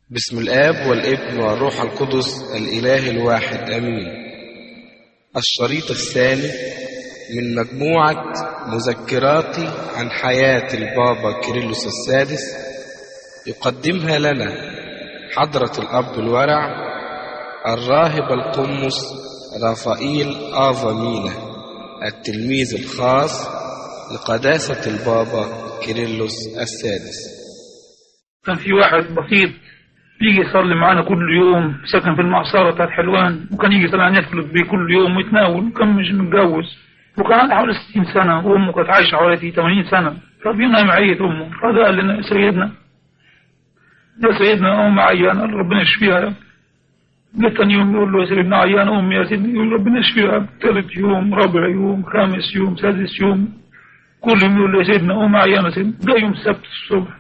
بسم الآب والابن والروح القدس الإله الواحد آمين الشريط الثاني من مجموعة مذكراتي عن حياة البابا كيرلس السادس يقدمها لنا حضرة الأب الورع الراهب القمص رافائيل آفا مينا التلميذ الخاص لقداسة البابا كيرلس السادس كان في واحد بسيط يجي يصلي معانا كل يوم سكن في المعصرة بتاعت حلوان وكان يجي طلع يفلت بيه كل يوم ويتناول وكان مش متجوز وكان عنده حوالي 60 سنة وأمه كانت عايشة حوالي 80 سنة فبينا معية أمه فده قال لنا سيدنا يا سيدنا أم عيانة ربنا يشفيها يا جه تاني يوم يقول له يا سيدنا عيانة أمي يا سيدنا يقول ربنا يشفيها ثالث يوم رابع يوم خامس يوم سادس يوم كل يوم يقول له يا سيدنا أم عيانة سيدنا جاي يوم السبت الصبح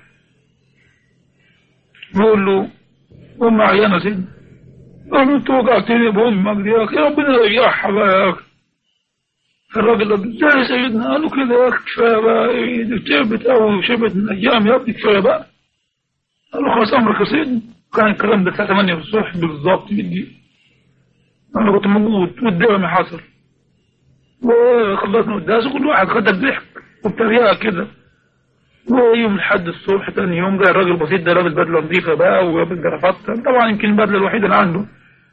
بقول له أم عيانة سيدنا قال له أنت وقعتني بأمك دي يا أخي ربنا يريحها بقى يا أخي الراجل قال ازاي يا سيدنا قالوا كده يا أخي كفاية بقى إيه تعبت أوي وشبت من أيام يا ابني كفاية بقى قال له خلاص أمرك يا سيدنا كان الكلام ده الساعة 8 الصبح بالظبط بدي أنا كنت موجود قدامي حصل وخلصنا قداس وكل واحد خد الضحك وبتريقة كده ويوم لحد الصبح تاني يوم جاي الراجل البسيط ده لابس بدله نظيفه بقى ولابس جرافات طبعا يمكن البدله الوحيده اللي عنده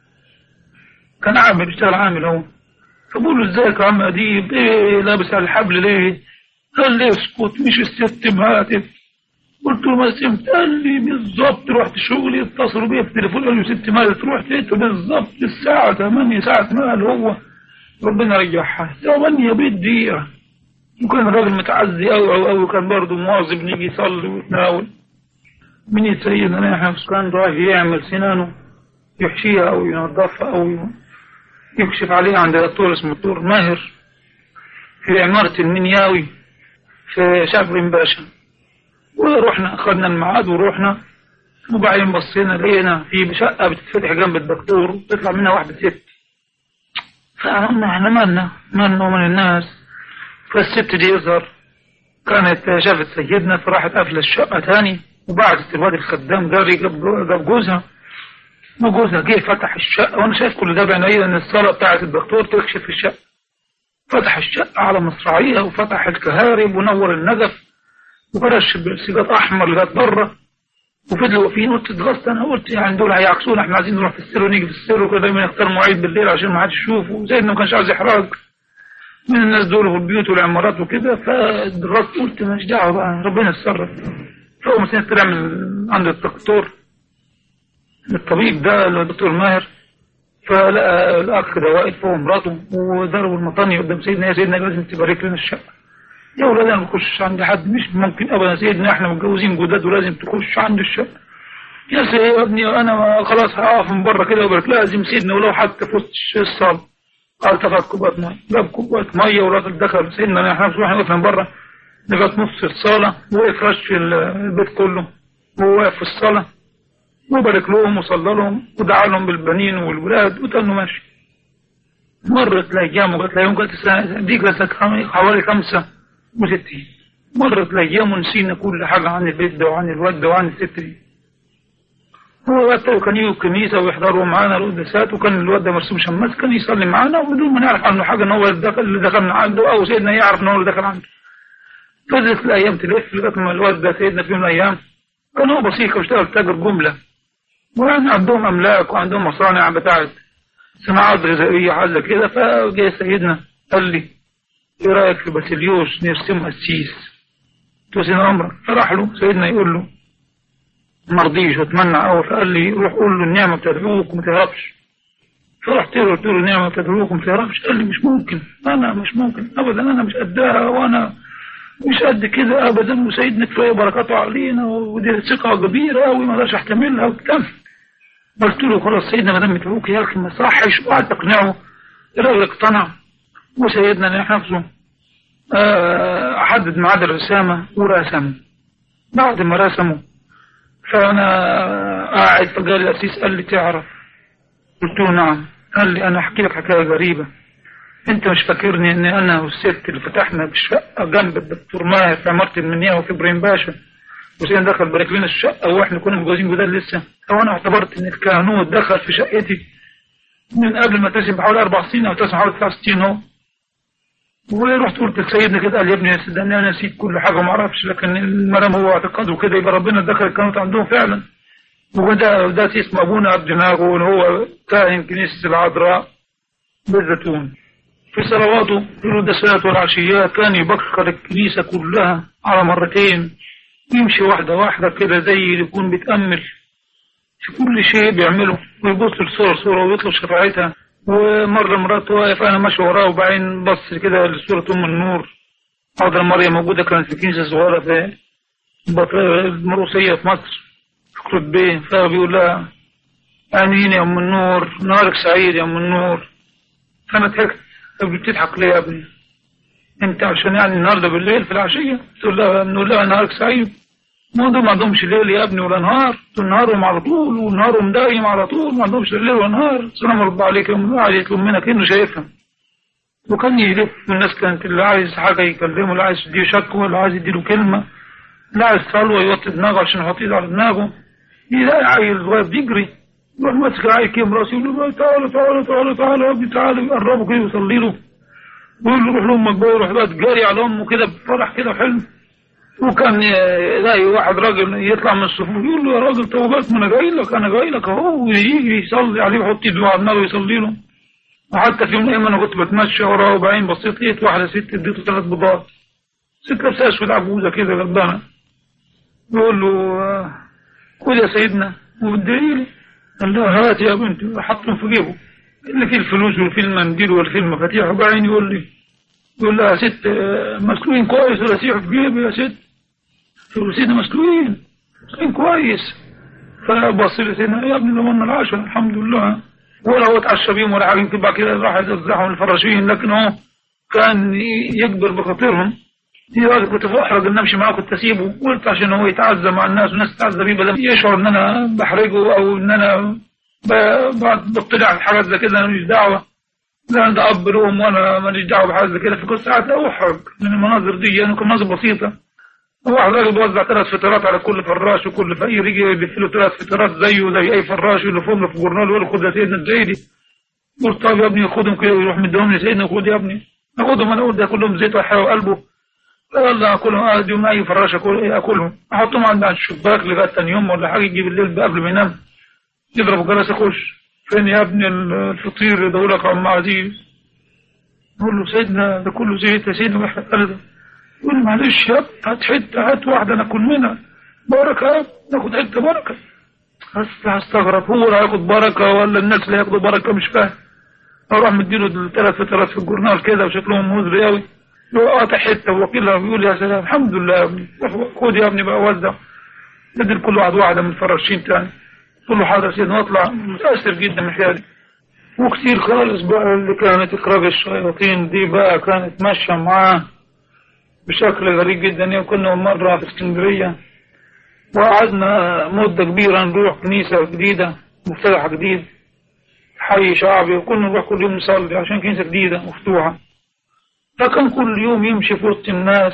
كان عامل بيشتغل عامل اهو فبقول له ازيك يا عم اديب ايه لابس على الحبل ليه؟ قال لي اسكت مش الست هاتف قلت له ما سمت قال لي بالظبط رحت شغلي اتصلوا بيا في التليفون قالوا لي ست مالت رحت لقيته بالظبط الساعه 8 ساعه ما قال هو ربنا رجعها 8 بالدقيقه وكان راجل متعزي أوي أوي أوي كان برضه مواظب نيجي يصلي ويتناول من يسيدنا احنا كان رايح يعمل سنانه يحشيها أو ينظفها أو يكشف عليها عند دكتور اسمه الدكتور ماهر في عمارة المنياوي في شبر باشا ورحنا أخذنا الميعاد ورحنا وبعدين بصينا لقينا في شقة بتتفتح جنب الدكتور وتطلع منها واحدة ست فقلنا احنا مالنا مالنا من الناس فالست دي يظهر كانت شافت سيدنا فراحت قافلة الشقة تاني وبعتت الواد الخدام جري جاب جاب جوزها وجوزها جه فتح الشقة وأنا شايف كل ده بعيني إن الصالة بتاعت الدكتور تكشف الشقة فتح الشقة على مصراعيها وفتح الكهارب ونور النجف وفرش بالسجاد أحمر لغاية بره وفضلوا واقفين قلت اتغصت أنا قلت يعني دول هيعكسونا إحنا عايزين نروح في السر ونيجي في السر وكده دايما يختار مواعيد بالليل عشان ما حدش يشوفه سيدنا ما كانش عايز إحراج من الناس دول في البيوت والعمارات وكده فالرد قلت ماليش دعوه بقى ربنا يتصرف فهو مثلا طلع من عند الدكتور الطبيب ده الدكتور ماهر فلقى الاخ ده واقف هو مراته وضربوا المطاني قدام سيدنا يا سيدنا لازم تبارك لنا الشقه يا ولاد انا ما بخشش عند حد مش ممكن ابدا سيدنا احنا متجوزين جداد ولازم تخش عند الشقه يا سيدي يا ابني انا خلاص هقف من بره كده وبارك لازم سيدنا ولو حتى في وسط الصاله قال تاخد كوبايه ميه جاب كوبايه ميه والراجل دخل سيدنا احنا رحنا واقفين من بره لغايه نص الصاله وقف رش البيت كله وهو واقف في الصاله وبارك لهم وصلى لهم ودعا لهم بالبنين والولاد وتنوا ماشي مرت الايام وجت الايام جت السنه دي جت حوالي خمسه وستين مرت الايام ونسينا كل حاجه عن البيت ده وعن الواد ده وعن الست دي هو وقت كان يجوا الكنيسة ويحضروا معانا القداسات وكان الواد ده مرسوم شماس كان يصلي معانا وبدون ما نعرف عنه حاجة ان هو دخل اللي دخلنا عنده او سيدنا يعرف ان هو اللي دخل عنده. فضلت الايام تلف لغاية ما الواد ده سيدنا في يوم من الايام كان هو بسيط واشتغل تاجر جملة ويعني عندهم املاك وعندهم مصانع بتاعت صناعات غذائية حاجة كده فجاء سيدنا قال لي ايه رايك في باسيليوس نرسم قسيس؟ قلت له سيدنا امرك فراح له سيدنا يقول له مرضيش واتمنع قوي فقال لي روح قول له النعمه بتدعوك وما تهربش فرحت له قلت له النعمه بتدعوك وما تهربش قال لي مش ممكن انا مش ممكن ابدا انا مش قدها وانا مش قد كده ابدا وسيدنا كفايه بركاته علينا ودي ثقه كبيره قوي ما اقدرش احتملها وبتاع قلت له خلاص سيدنا ما دام بتدعوك يا اخي ما صحش وقعدت اقنعه الراجل اقتنع وسيدنا نفسه احدد ميعاد الرسامه ورسم بعد ما رسموا فأنا قاعد فقال لي أسيس قال لي تعرف قلت له نعم قال لي أنا أحكي لك حكاية غريبة أنت مش فاكرني إن أنا والست اللي فتحنا بالشقة جنب الدكتور ماهر في عمارة المنيا وفي إبراهيم باشا وسيدنا دخل بارك لنا الشقة واحنا كنا متجوزين جداد لسه وانا اعتبرت ان الكهنوت دخل في شقتي من قبل ما تسم بحوالي اربع سنين او تسم حوالي ثلاث سنين اهو ورحت قلت لسيدنا كده قال يا ابني صدقني انا نسيت كل حاجه ما اعرفش لكن المرام هو اعتقاده كده يبقى ربنا دخل الكهنوت عندهم فعلا وده ده اسم ابونا عبد ناغو اللي هو كاهن كنيسه العذراء بالزيتون في صلواته في القداسات والعشيات كان يبكر الكنيسة كلها على مرتين يمشي واحدة واحدة كده زي اللي يكون بيتأمل في كل شيء بيعمله ويبص لصورة صورة ويطلب شفاعتها ومرة مراته واقف أنا ماشي وراه وبعدين بص كده لصورة أم النور حاضر مريم موجودة كانت في كنيسة صغيرة في المروسية في مصر في كروت بيه فبيقول لها آمين يا أم النور نهارك سعيد يا أم النور فأنا ضحكت طب بتضحك ليه يا ابني؟ انت عشان يعني النهارده بالليل في العشيه تقول لها نقول لها نهارك سعيد ما دول ما عندهمش ليل يا ابني ولا نهار دول نهارهم على طول ونهارهم دايم على طول ما عندهمش ليل ولا نهار سلام الله عليك يا ام قاعد يطلب منك كانه شايفها وكان يلف الناس كانت اللي عايز حاجه يكلمه اللي عايز يديه شكوى اللي عايز يديله كلمه اللي عايز صلوه يوطي دماغه عشان يحط ايده على دماغه يلاقي عيل صغير بيجري يروح ماسك العيل كده راسه يقول له تعالى تعالى تعالى تعالى يا ابني تعالى يقربه كده ويصلي له ويقول له روح لامك بقى يروح بقى جاري على امه كده بفرح كده حلو وكان يلاقي واحد راجل يطلع من الصفوف يقول له يا راجل توبات ما انا جاي لك انا جاي لك اهو ويجي يصلي عليه ويحط ايده على دماغه ويصلي له وحتى في يوم من الايام انا كنت بتمشى وراه وبعدين بصيت لقيت واحده ست اديته ثلاث بيضات ست لابسه اسود عجوزه كده غلبانه يقول له خد يا سيدنا وبدعي لي قال له هات يا بنتي حطهم في جيبه اللي فيه الفلوس وفيه المنديل وفيه المفاتيح وبعدين يقول لي يقول لها يا ست مسلوين كويس ولا سيح في جيبي يا ست تقول له سيدنا مسلوين مسلوين كويس فبص لي سيدنا يا ابني ضمنا العشاء الحمد لله ولا هو اتعشى بيهم ولا حاجه يمكن بعد كده راح يزحهم الفراشين لكن هو كان يكبر بخاطرهم في وقت كنت بحرج ان امشي معاه كنت اسيبه قلت عشان هو يتعزى مع الناس والناس تتعزى بيه بدل يشعر ان انا بحرجه او ان انا بطلع على حاجات زي كده انا ماليش دعوه لا ده اب لهم وانا ماليش دعوه بحاجه زي كده فكنت ساعات احرج من المناظر دي انا كنت مناظر بسيطه واحد راجل بيوزع ثلاث فطرات على كل فراش وكل فقير يجي يلف له ثلاث فطرات زيه زي اي فراش يلفهم له في جورنال ويقول له خد يا سيدنا ادعي لي قلت طب يا ابني خدهم كده ويروح مديهم لي سيدنا خد يا ابني اخدهم انا اقول ده كلهم زيت وحياه قلبه والله اكلهم ادي يوم اي فراش اكل اكلهم احطهم عند الشباك لغايه ثاني يوم ولا حاجه يجي بالليل قبل ما ينام يضرب الجرس يخش فين يا ابني الفطير يدور لك عم عزيز يقول له سيدنا ده كله زيت يا سيدنا واحد قال ده يقول له معلش يا هات حته هات واحده ناكل منها بركه يا ناخد حته بركه هستغرب هو اللي هياخد بركه ولا الناس اللي هياخدوا بركه مش فاهم اروح مديله الثلاث فترات في الجورنال كده وشكلهم مزري قوي قاطع حته ووكيلها بيقول يا سلام الحمد لله يا ابني خد يا ابني بقى وزع ادي كل واحد واحده من الفراشين تاني قلت له حاضر يا سيدنا واطلع متاثر جدا من حياتي وكتير خالص بقى اللي كانت اقراب الشياطين دي بقى كانت ماشيه معاه بشكل غريب جدا كنا مره في اسكندريه وقعدنا مده كبيره نروح كنيسه جديده مفتتح جديد حي شعبي وكنا نروح كل يوم نصلي عشان كنيسه جديده مفتوحه فكان كل يوم يمشي في وسط الناس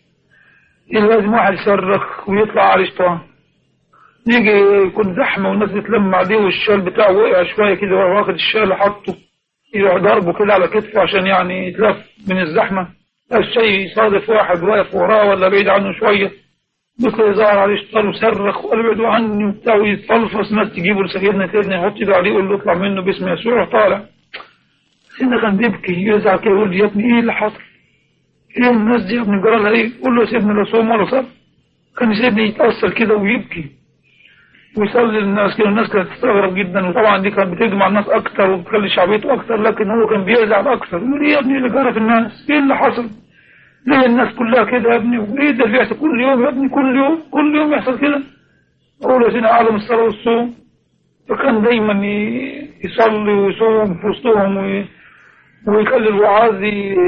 لازم واحد يصرخ ويطلع على الشيطان يجي يكون زحمة والناس بتلم عليه والشال بتاعه وقع شوية كده وراح واخد الشال حطه يروح ضربه كده على كتفه عشان يعني يتلف من الزحمة الشيء يصادف واحد واقف وراه ولا بعيد عنه شوية بيطلع يظهر عليه الشيطان ويصرخ ولا بعيدوا عني وبتاع ويتفلفص ناس تجيبه لسيدنا سيدنا يحط ايده عليه يقول له اطلع منه باسم يسوع طالع سيدنا كان بيبكي يزعل كده يقول لي يا ابني ايه اللي حصل؟ ايه الناس دي يا ابني جرى لها ايه؟ قول له يا سيدنا لا صوم ولا صلاه كان سيدنا يتأثر كده ويبكي ويصلي للناس كده الناس كانت تستغرب جدا وطبعا دي كانت بتجمع الناس اكتر وبتخلي شعبيته اكتر لكن هو كان بيزعل اكتر يقول ايه يا ابني اللي جرى في الناس؟ ايه اللي حصل؟ ليه الناس كلها كده يا ابني؟ وايه ده بيحصل كل يوم يا ابني كل يوم كل يوم يحصل كده؟ اقول يا سيدنا اعلم الصلاه والصوم فكان دايما يصلي ويصوم في وسطهم وي... ويخلي الوعاظ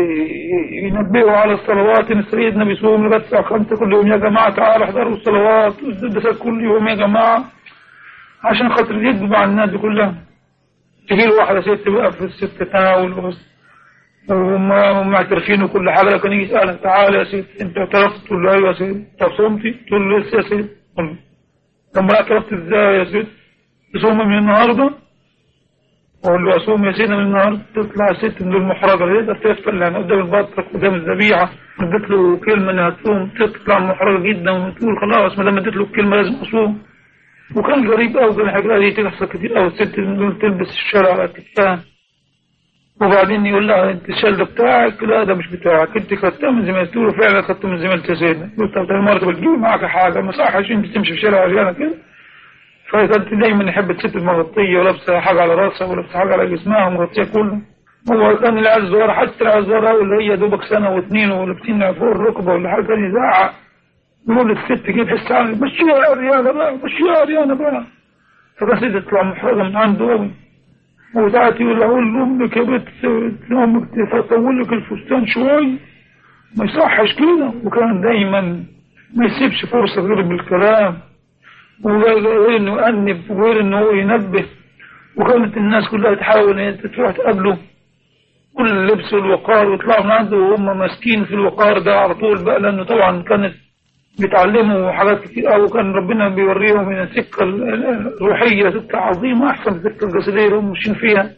ينبهوا على الصلوات ان سيدنا بيصوم لغايه الساعه 5 كل يوم يا جماعه تعالوا احضروا الصلوات والقداسات كل يوم يا جماعه عشان خاطر يجمع الناس دي كلها تجي له واحده ست بقى في الست تناول وهم معترفين وكل حاجة لكن يجي يسألك تعالى يا سيدي أنت اعترفت تقول له أيوة يا سيدي طب صمتي تقول له لسه يا سيدي قول له طب ما اعترفت إزاي يا سيدي تصوم من النهاردة أقول له أصوم يا سيدي من النهاردة تطلع ست من المحرجة تقدر تفطر يعني قدام البطرك قدام الذبيحة اديت له كلمة إنها تصوم تطلع محرجة جدا وتقول خلاص ما دام اديت له الكلمة لازم أصوم وكان غريب أوي كان الحاجات دي تحصل كتير أوي الست اللي تلبس الشارع على كتفها وبعدين يقول لها انت الشال بتاعك لا ده مش بتاعك انت خدتها من زميلتي له فعلا خدته من زميلتي سيدنا قلت طب المرة بتجيبي معاك حاجة ما صحش انت تمشي في شارع عريانة كده فكانت دايما يحب الست المغطية ولابسة حاجة على راسها ولابسة حاجة على جسمها ومغطية كله هو كان العيال الصغيرة حتى العيال الصغيرة اللي هي دوبك سنة واثنين ولابسين فوق الركبة ولا حاجة كان يزعق يقول للست كده تحس على مشيها يا عريانة بقى مشيها يا عريانة بقى فكانت الست تطلع محرجة من عنده أوي وساعات يقول أقول لأمك يا بنت أمك تطول لك الفستان شوي ما يصحش كده وكان دايما ما يسيبش فرصة غير بالكلام وغير انه يؤنب وغير انه هو ينبه وكانت الناس كلها تحاول ان تروح تقابله كل اللبس والوقار ويطلعوا من عنده وهم ماسكين في الوقار ده على طول بقى لانه طبعا كانت بيتعلموا حاجات كتير قوي وكان ربنا بيوريهم من السكة الروحية سكة عظيمة أحسن من السكة الجسدية اللي هم ماشيين فيها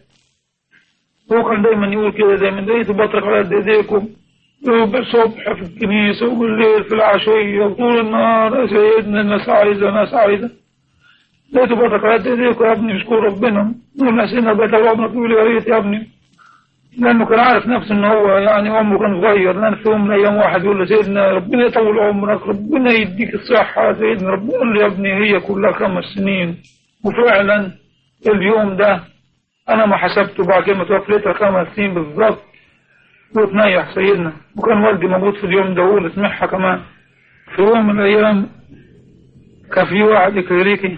هو كان دايما يقول كده دايما لقيته بطرق على قد ايديكم الصبح في الكنيسة وبالليل في العشية وطول النهار يا سيدنا الناس عايزة ناس عايزة لقيته بطرق على قد ايديكم يا ابني اشكر ربنا قلنا سيدنا بيت عمرك يقول يا ريت يا ابني لأنه كان عارف نفسه إن هو يعني عمره كان صغير لأن في يوم من الأيام واحد يقول له سيدنا ربنا يطول عمرك ربنا يديك الصحة يا سيدنا ربنا يقول له يا ابني هي كلها خمس سنين وفعلا اليوم ده أنا ما حسبته بعد كده توفيتها خمس سنين بالظبط وتنيح سيدنا وكان والدي موجود في اليوم ده هو سمعها كمان في يوم من الأيام كان في واحد إكريكي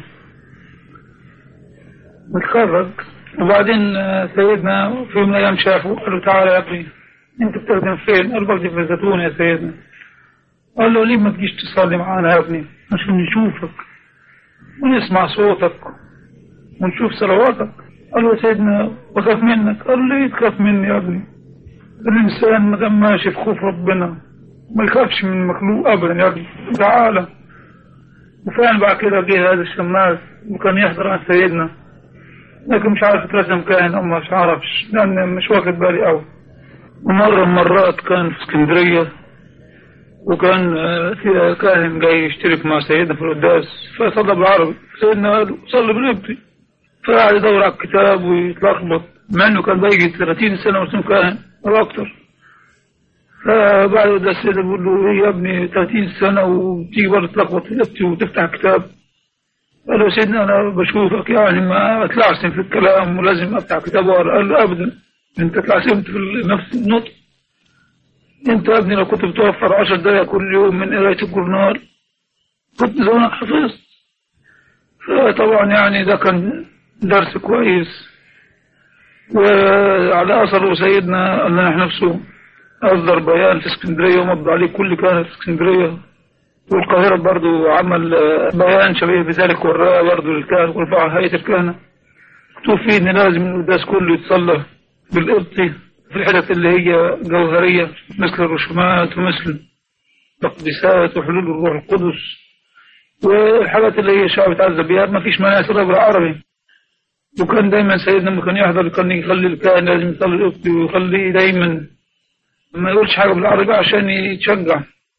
متخرج وبعدين سيدنا في يوم من الأيام شافه قال له تعالى يا ابني أنت بتخدم فين؟ قال بخدم في الزيتون يا سيدنا قال له ليه ما تجيش تصلي معانا يا ابني عشان نشوفك ونسمع صوتك ونشوف صلواتك قال له يا سيدنا بخاف منك قال له ليه تخاف مني يا ابني الإنسان ما دام ماشي في خوف ربنا ما يخافش من المخلوق أبدا يا ابني تعالى وفعلا بعد كده جه هذا الشماس وكان يحضر عن سيدنا لكن مش عارف اترسم كاهن او مش عارفش لان مش واخد بالي قوي ومرة من مرات كان في اسكندرية وكان في كاهن جاي يشترك مع سيدنا في القداس فصلى بالعربي سيدنا قال صلي بنبتي فقعد يدور على الكتاب ويتلخبط مع انه كان بيجي 30 سنة مسلم كاهن او اكتر فبعد ده السيدة بيقول له ايه يا ابني 30 سنة وتيجي برضه تلخبط في نفسي وتفتح كتاب قال له سيدنا انا بشوفك يعني ما اتلعثم في الكلام ولازم افتح كتاب واقرا قال له ابدا انت اتلعثمت في نفس النطق انت يا ابني لو كنت بتوفر عشر دقايق كل يوم من قرايه الجورنال كنت زمانك حفظت فطبعا يعني ده كان درس كويس وعلى اثره سيدنا الله نفسه اصدر بيان في اسكندريه ومضى عليه كل كان في اسكندريه والقاهرة برضو عمل بيان شبيه بذلك وراه برضو للكهنة ورفع هيئة الكهنة مكتوب فيه إن لازم القداس كله يتصلى بالقبطي في الحتت اللي هي جوهرية مثل الرسومات ومثل التقديسات وحلول الروح القدس والحاجات اللي هي الشعب يتعذب بيها ما فيش مانع يصلي بالعربي وكان دايما سيدنا لما كان يحضر كان يخلي الكاهن لازم يصلي القبطي ويخليه دايما ما يقولش حاجة بالعربي عشان يتشجع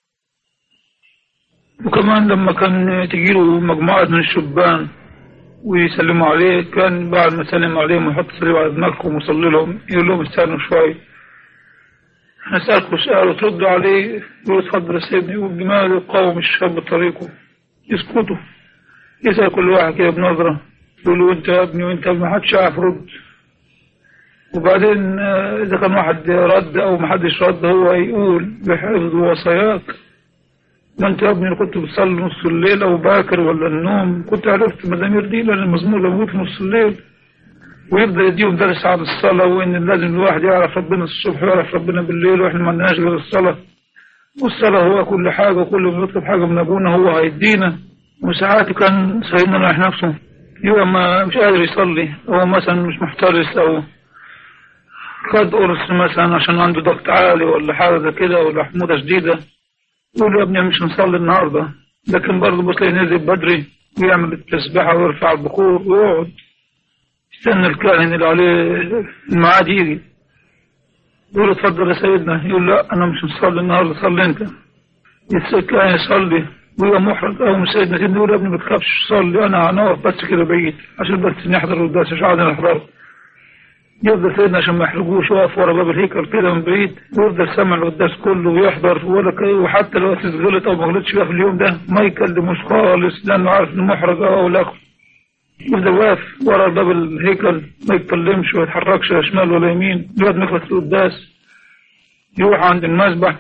وكمان لما كان تجيله مجموعة من الشبان ويسلموا عليه كان بعد ما سلم عليهم ويحط صليب على دماغهم ويصلي لهم يقول لهم استنوا شوي هسألكم سؤال وتردوا عليه يقول اتفضل يا سيدنا والجمال يقاوم الشاب بطريقه يسكتوا يسأل كل واحد كده بنظرة يقول له انت يا ابني وانت ما حدش عارف رد وبعدين اذا كان واحد رد او ما حدش رد هو يقول بحفظ وصاياك ما انت يا ابني لو كنت بتصلي نص الليل او باكر ولا النوم كنت عرفت مزامير دي لان المزمور موجود في نص الليل ويبدا يديهم درس عن الصلاه وان لازم الواحد يعرف ربنا الصبح ويعرف ربنا بالليل واحنا ما عندناش غير الصلاه والصلاه هو كل حاجه وكل ما نطلب حاجه من ابونا هو هيدينا وساعات كان سيدنا رايح نفسه يبقى ما مش قادر يصلي هو مثلا مش محترس او خد قرص مثلا عشان عنده ضغط عالي ولا حاجة زي كده ولا حموضة شديدة يقول يا ابني مش هنصلي النهاردة لكن برضه بص نزل بدري ويعمل التسبيحة ويرفع البخور ويقعد يستنى الكاهن اللي عليه الميعاد يجي يقول له اتفضل يا سيدنا يقول لا انا مش مصلي النهارده صلي انت الكاهن يصلي ويبقى محرج او مش سيدنا سيدنا يقول يا ابني ما تخافش صلي انا هنقف بس كده بعيد عشان بس نحضر القداس مش عايزين نحضر يفضل سيدنا عشان ما يحرجوش واقف ورا باب الهيكل كده من بعيد ويفضل سامع القداس كله ويحضر ولا كي وحتى لو غلط او ما غلطش فيها في اليوم ده ما يكلموش خالص لانه عارف انه محرج او لا يفضل واقف ورا باب الهيكل ما يتكلمش وما يتحركش لا شمال ولا يمين لغايه ما يخلص القداس يروح عند المسبح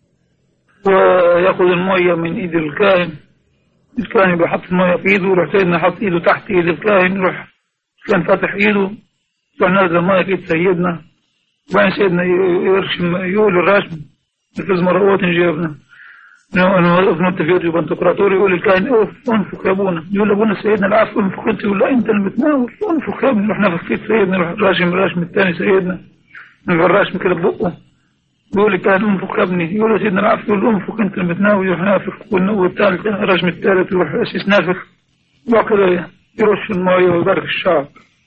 وياخذ الميه من ايد الكاهن الكاهن يبقى حاطط الميه في ايده ويروح سيدنا حاط ايده تحت ايد الكاهن يروح كان فاتح ايده يروح نازل الميه في ايد سيدنا وبعدين سيدنا يرشم يقول الرشم يفز مرقوت جيبنا انا ابن التفير يبقى انتقراطوري يقول الكاهن اوف انفخ يا ابونا يقول ابونا سيدنا العفو انفخ انت يقول لا انت اللي بتناول انفخ يا ابني يروح نفخ فيك سيدنا يروح راشم الرشم الثاني سيدنا يروح الرشم كده ببقه يقول الكاهن انفخ يا ابني يقول له سيدنا العفو يقول انفخ انت اللي بتناول يروح نافخ والثالث الرشم الثالث يروح اسيس نافخ وبعد كده يرش المايه ويبارك الشعب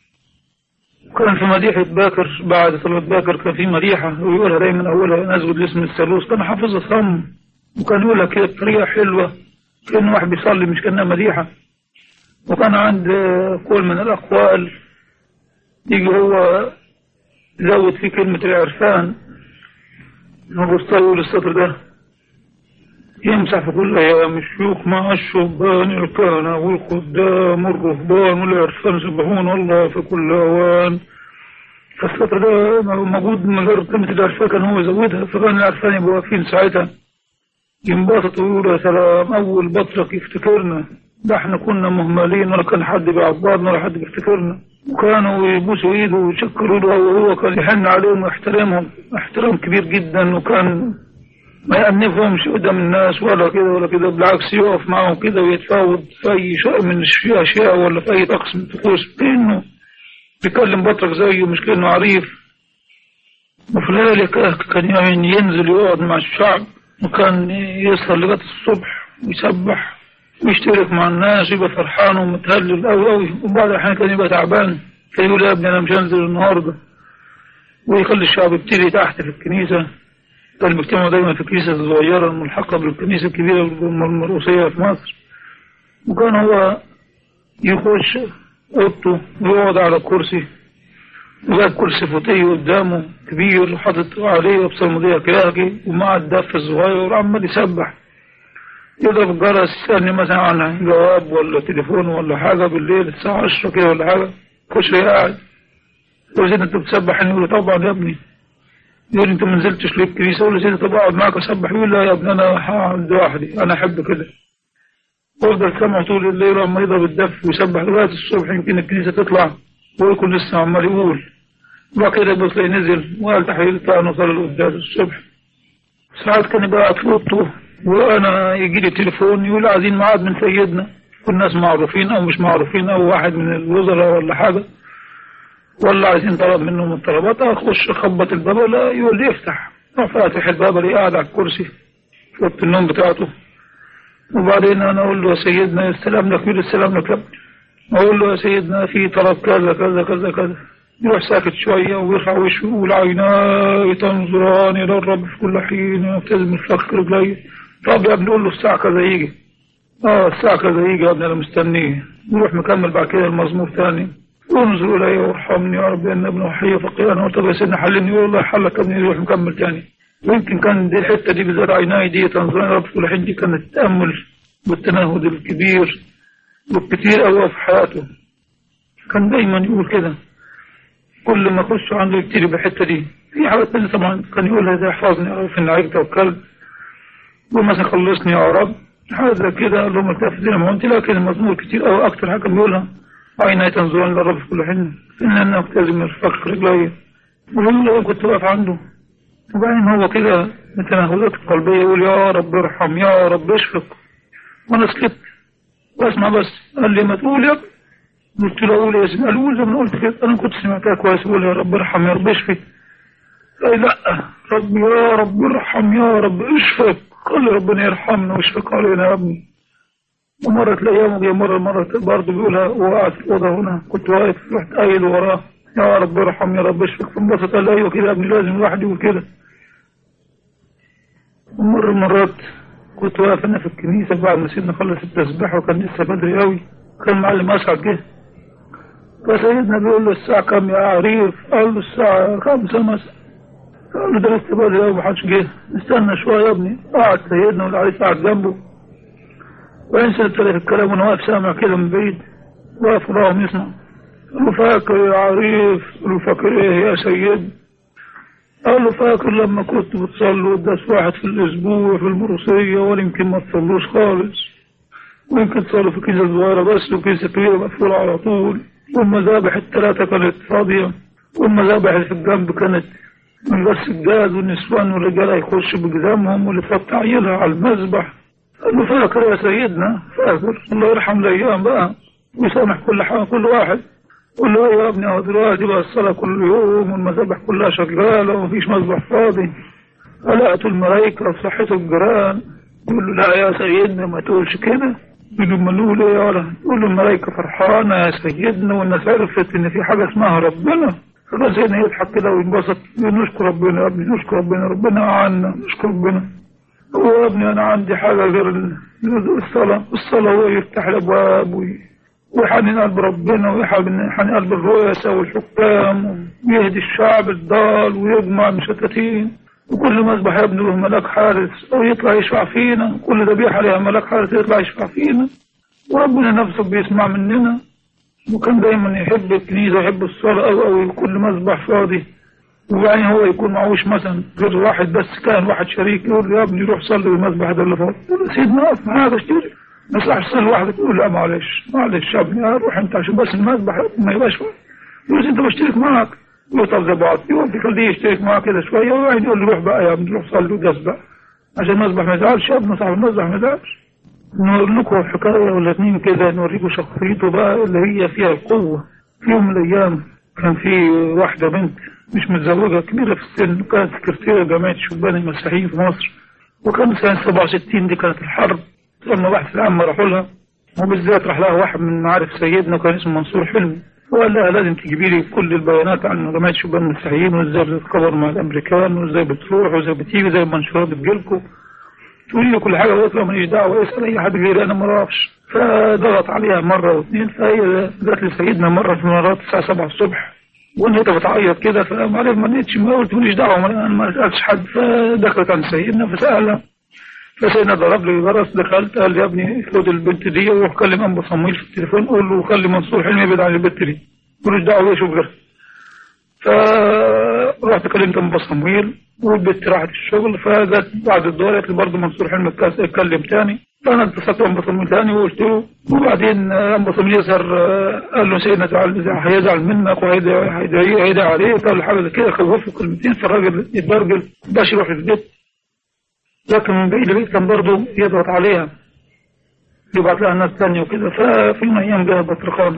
كان في مديحة باكر بعد صلاة باكر كان في مديحة ويقولها دايما أولها نسجد لاسم الثالوث كان حافظها صم وكان يقولها كده بطريقة حلوة كأنه واحد بيصلي مش كأنها مديحة وكان عند قول من الأقوال يجي هو يزود فيه كلمة العرفان هو يقول السطر ده يمسح في كل أيام الشيوخ مع الشبان الكهنة والخدام والرهبان والعرفان يسبحون الله في كل أوان فالسطر ده موجود من غير كلمة العرفان كان هو يزودها فكان العرفان يبقوا واقفين ساعتها ينبسطوا ويقولوا يا سلام أول بطرك يفتكرنا ده احنا كنا مهملين ولا كان حد بيعبرنا ولا حد بيفتكرنا وكانوا يبوسوا ايده ويشكروا له وهو كان يحن عليهم ويحترمهم احترام كبير جدا وكان ما يأنفهمش قدام الناس ولا كده ولا كده بالعكس يقف معهم كده ويتفاوض في أي شيء من الأشياء ولا في أي طقس من الطقوس كأنه بيكلم بطرك زيه مش كأنه عريف وفي ذلك كان يعني ينزل يقعد مع الشعب وكان يسهر لغاية الصبح ويسبح ويشترك مع الناس ويبقى فرحان ومتهلل أوي أوي وبعد الأحيان كان يبقى تعبان كان يقول يا ابني أنا مش هنزل النهاردة ويخلي الشعب يبتدي تحت في الكنيسة كان بيجتمعوا دايما في الكنيسة الصغيرة الملحقة بالكنيسة الكبيرة المرؤوسية في مصر وكان هو يخش أوضته ويقعد على كرسي وجاب كرسي فوتيه قدامه كبير وحاطط عليه بصلمودية كلاكي ومع الدف الصغير وعمال يسبح يضرب الجرس يسألني مثلا عن جواب ولا تليفون ولا حاجة بالليل الساعة 10 كده ولا حاجة كرسي قاعد يقول لي انت بتسبح يقول له طبعا يا ابني يقول انت ما نزلتش ليه الكنيسه يقول له سيدي طب اقعد معاك اسبح يقول لا يا ابني انا هقعد لوحدي انا احب كده وافضل سامع طول الليل لما يضرب الدف ويسبح لغايه الصبح يمكن الكنيسه تطلع ويكون لسه عمال يقول وبعد كده يبص نزل وقال تحليل بتاعنا وصلى القداس الصبح ساعات كان يبقى قاعد في اوضته وانا يجي لي تليفون يقول عايزين ميعاد من سيدنا كل الناس معروفين او مش معروفين او واحد من الوزراء ولا حاجه ولا عايزين طلب منهم الطلبات اخش اخبط الباب ولا يقول لي افتح اروح فاتح الباب اللي قاعد على الكرسي في اوضه النوم بتاعته وبعدين انا اقول له يا سيدنا السلام لك يقول السلام لك لا اقول له يا سيدنا في طلب كذا كذا كذا كذا يروح ساكت شوية ويرفع وشه ويقول عيناي تنظران إلى الرب في كل حين يبتسم الفخر رجلي طب يا ابني قول له الساعة كذا يجي اه الساعة كذا يجي يا ابني أنا مستنيه يروح مكمل بعد كده المزمور تاني انظر إلي وارحمني يا رب أن ابن حي فقير أنا قلت يا سيدنا حلني يقول الله حلك ابني يروح مكمل تاني ويمكن كان دي الحتة دي بالذات عيناي دي تنظران يا رب في كل حين دي كانت التأمل والتنهد الكبير والكتير قوي في حياته كان دايما يقول كده كل ما اخش عنده يبتدي بالحته دي في حاجات تانية طبعا كان يقولها زي احفظني يا رب في النعيم توكلت ومثلا خلصني يا رب حاجه زي كده اللهم اكتفي زي ما قلت لكن المزمور كتير قوي اكتر حاجه كان بيقولها عيني تنظران للرب في كل حين ان انا اكتزم الفخر رجلي والله كنت واقف عنده وبعدين هو كده من تنهدات القلبيه يقول يا رب ارحم يا رب اشفق وانا سكت واسمع بس قال لي ما تقول يا ابني قلت له اقول يا سيدي قال قول زي ما قلت كده انا كنت سمعتها كويس بقول يا رب ارحم يا رب اشفي قال لا رب يا رب ارحم يا رب اشفق خلي ربنا يرحمنا ويشفق علينا يا ابني ومرت الايام وجاي مره مرة برضه بيقولها وقعد في الاوضه هنا كنت واقف رحت قايل وراه يا رب ارحم يا رب اشفق فانبسط قال لي ايوه كده يا ابني لازم الواحد يقول كده ومر مرات كنت واقف انا في الكنيسه بعد ما سيدنا خلص التسبيح وكان لسه بدري قوي كان معلم اسعد جه فسيدنا بيقول له الساعه كام يا عريف قال له الساعه خمسة مثلا قال له ده لسه بدري قوي محدش جه استنى شويه يا ابني قعد سيدنا والعريس قعد جنبه وبعدين سألت له الكلام وانا واقف سامع كده من بعيد واقف وراهم يسمع قال له فاكر يا عريف قال له فاكر ايه يا سيد قال له فاكر لما كنت بتصلي قداس واحد في الاسبوع في المروسية ولا يمكن ما تصلوش خالص ويمكن تصلوا في كيسة صغيرة بس وكيسة كبيرة مقفولة على طول والمذابح الثلاثة كانت فاضية والمذابح اللي في الجنب كانت من بس الجاز والنسوان والرجالة يخشوا بجزامهم واللي تفتح عيلها على المذبح قال له فاكر يا سيدنا فاكر الله يرحم الايام بقى ويسامح كل حاجة كل واحد قول له يا ابني اهو دلوقتي بقى الصلاة كل يوم والمذابح كلها شغالة ومفيش مذبح فاضي قلقت الملايكة في صحة الجيران يقول له لا يا سيدنا ما تقولش كده يقول له امال نقول ايه يا ولد يقول له الملايكة فرحانة يا سيدنا والناس عرفت ان في حاجة اسمها ربنا فكان سيدنا يضحك كده وينبسط يقول نشكر ربنا يا ابني نشكر ربنا ربنا عنا نشكر ربنا هو يا ابني انا عندي حاجة غير الصلاة الصلاة هو يفتح الابواب وي ويحنن قلب ربنا ويحنن قلب الرؤساء والحكام ويهدي الشعب الضال ويجمع المشتتين وكل مذبح يا ابني له ملاك حارس او يطلع يشفع فينا كل ذبيحه ليها ملاك حارس يطلع يشفع فينا وربنا نفسه بيسمع مننا وكان دايما يحب الكنيسه ويحب الصلاه او او كل مذبح فاضي ويعني هو يكون معهوش مثلا غير واحد بس كان واحد شريك يقول له يا ابني روح صلي بالمذبح ده اللي فاضي يقول له سيدنا اقف معاك اشتري ما يصلحش تصلي لوحدك يقول لا معلش معلش يا ابني روح انت عشان بس المذبح ما يبقاش فاضي يقول انت بشترك معاك يقول طب زي بعض يقول تخليه يشترك معاك كده شويه وبعدين يقول له روح بقى يا ابني روح صلي ودس بقى عشان المذبح ما يزعلش يا ابني صاحب المذبح ما يزعلش نقول لكم حكايه ولا اتنين كده نوريكم شخصيته بقى اللي هي فيها القوه في يوم من الايام كان في واحده بنت مش متزوجه كبيره في السن كانت سكرتيره جمعيه شبان المسيحيين في مصر وكان سنه 67 دي كانت الحرب لما بحث العامة راحوا لها وبالذات راح لها واحد من معارف سيدنا كان اسمه منصور حلمي وقال لها لازم تجيبي لي كل البيانات عن جماعة شبان المسيحيين وازاي بتتكبر مع الامريكان وازاي بتروح وازاي بتيجي زي المنشورات بتجيلكم تقولي لي كل حاجه وقلت له ماليش دعوه اسال اي حد غيري انا ما اعرفش فضغط عليها مره واثنين فهي جت لسيدنا مره في المرات الساعه 7 الصبح وانت بتعيط كده فما عرف ما لقيتش ما قلت ماليش دعوه انا ما سالتش حد فدخلت عند سيدنا فسالها فسيدنا ضرب لي جرس دخلت قال لي يا ابني خد البنت دي وروح كلم ابو صمويل في التليفون قول له خلي منصور حلمي يبعد عن البنت دي ملوش دعوه يشوف غيرها فرحت كلمت ابو صمويل والبنت راحت الشغل فجت بعد الدور قالت لي برضه منصور حلمي اتكلم تاني فانا اتصلت بابو صمويل تاني وقلت له وبعدين ابو صمويل يظهر قال له سيدنا زعل هيزعل منك وهيدعي عليك قال حاجه زي كده خوفه كلمتين فالراجل يتبرجل باش يروح البيت لكن من بعيد البيت كان برضه يضغط عليها يبعت لها ناس تانية وكده ففي يوم من الأيام جاء بطرخان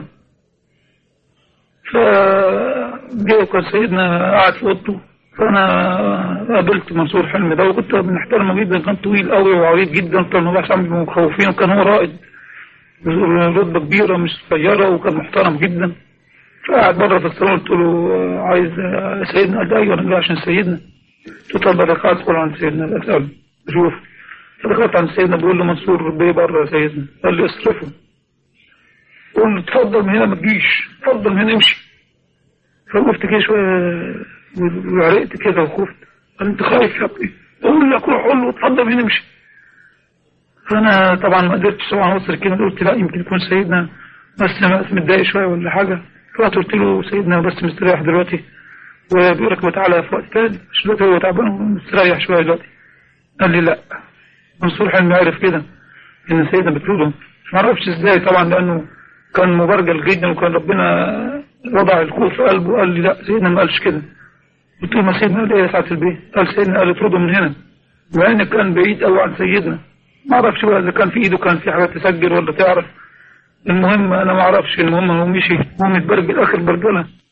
فجاء كان سيدنا قاعد في أوضته فأنا قابلت منصور حلمي ده وكنت بنحترمه جدا كان طويل قوي وعريض جدا كان ما بقاش عامل مخوفين وكان هو رائد رتبة كبيرة مش صغيرة وكان محترم جدا فقعد بره في الصالون قلت له عايز سيدنا قال لي ايوه انا جاي عشان سيدنا قلت له طب بدك ادخل عند سيدنا اساله شوف فدخلت عند سيدنا بقول له منصور بيه بره يا سيدنا قال لي اصرفه قول له اتفضل من هنا ما تجيش اتفضل من هنا امشي فوقفت كده شويه وعرقت كده وخفت قال انت خايف يا ابني اقول لك روح قول له اتفضل من هنا امشي فانا طبعا ما قدرتش طبعا اوصل الكلمه قلت لا يمكن يكون سيدنا بس متضايق شويه ولا حاجه رحت قلت له سيدنا بس مستريح دلوقتي وبيقول لك تعالى في وقت تاني عشان دلوقتي هو تعبان ومستريح شويه دلوقتي قال لي لا منصور حلمي عرف كده ان سيدنا بتريده ما اعرفش ازاي طبعا لانه كان مبرجل جدا وكان ربنا وضع الخوف في قلبه وقال لي لا سيدنا ما قالش كده قلت له ما سيدنا قال ايه يا ساعه البيت قال سيدنا قال اطرده من هنا وان كان بعيد قوي عن سيدنا ما اعرفش بقى اذا كان في ايده كان في حاجه تسجل ولا تعرف المهم انا ما اعرفش المهم هو مشي هو متبرجل اخر برجله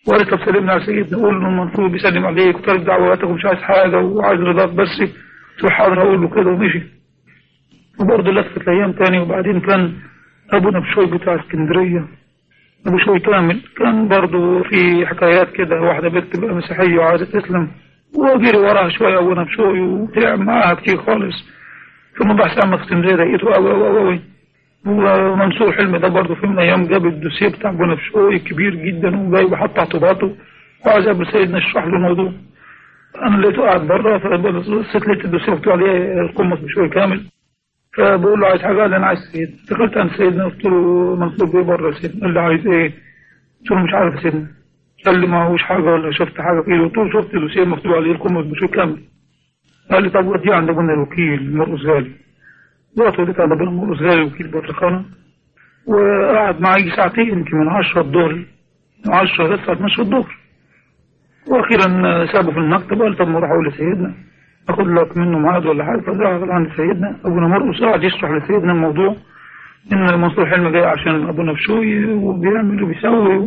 وقالت طب سلمنا على سيدنا قول له المنصور بيسلم عليك وطالب دعواتك ومش عايز حاجة وعايز رضاك بس قلت له حاضر هقول له كده ومشي وبرضه لفت الأيام تاني وبعدين كان أبونا بشوي بتاع اسكندرية أبو شوي كامل كان برضه في حكايات كده واحدة بنت بقى مسيحية وعايزة تسلم وجري وراها شوية أبونا بشوي وتعب معاها كتير خالص ثم بحث عن اسكندرية لقيته أوي أوي أوي ومنصور حلمي ده برضه في من الأيام جاب الدوسيه بتاع أبونا بشوي كبير جدا وجايبه حط اعتباطه وعايز أبو سيدنا يشرح له الموضوع أنا لقيته قاعد بره فبصيت لقيت الدوسيه مكتوب عليه القمص بشوي كامل فبقول له عايز حاجة قال لي أنا عايز سيد دخلت عند سيدنا قلت له منصور بيه بره يا سيدنا قال لي عايز إيه؟ قلت له مش عارف يا سيدنا قال لي ما هوش حاجة ولا شفت حاجة في ايده قلت له شفت دوسيه مكتوب عليه القمص بشوي كامل قال لي طب وديه عند ابونا الوكيل مرقس غالي رحت وديت عند ابونا مرقس غالي وكيل بطرخانة وقعد معي ساعتين يمكن من 10 الظهر 10 لسه 12 الظهر واخيرا سابه في المكتب قال طب ما اروح اقول لسيدنا اخد لك منه ميعاد ولا حاجه فراح عند سيدنا ابونا مرقس قعد يشرح لسيدنا الموضوع ان منصور حلمي جاي عشان ابونا بشوي وبيعمل وبيسوي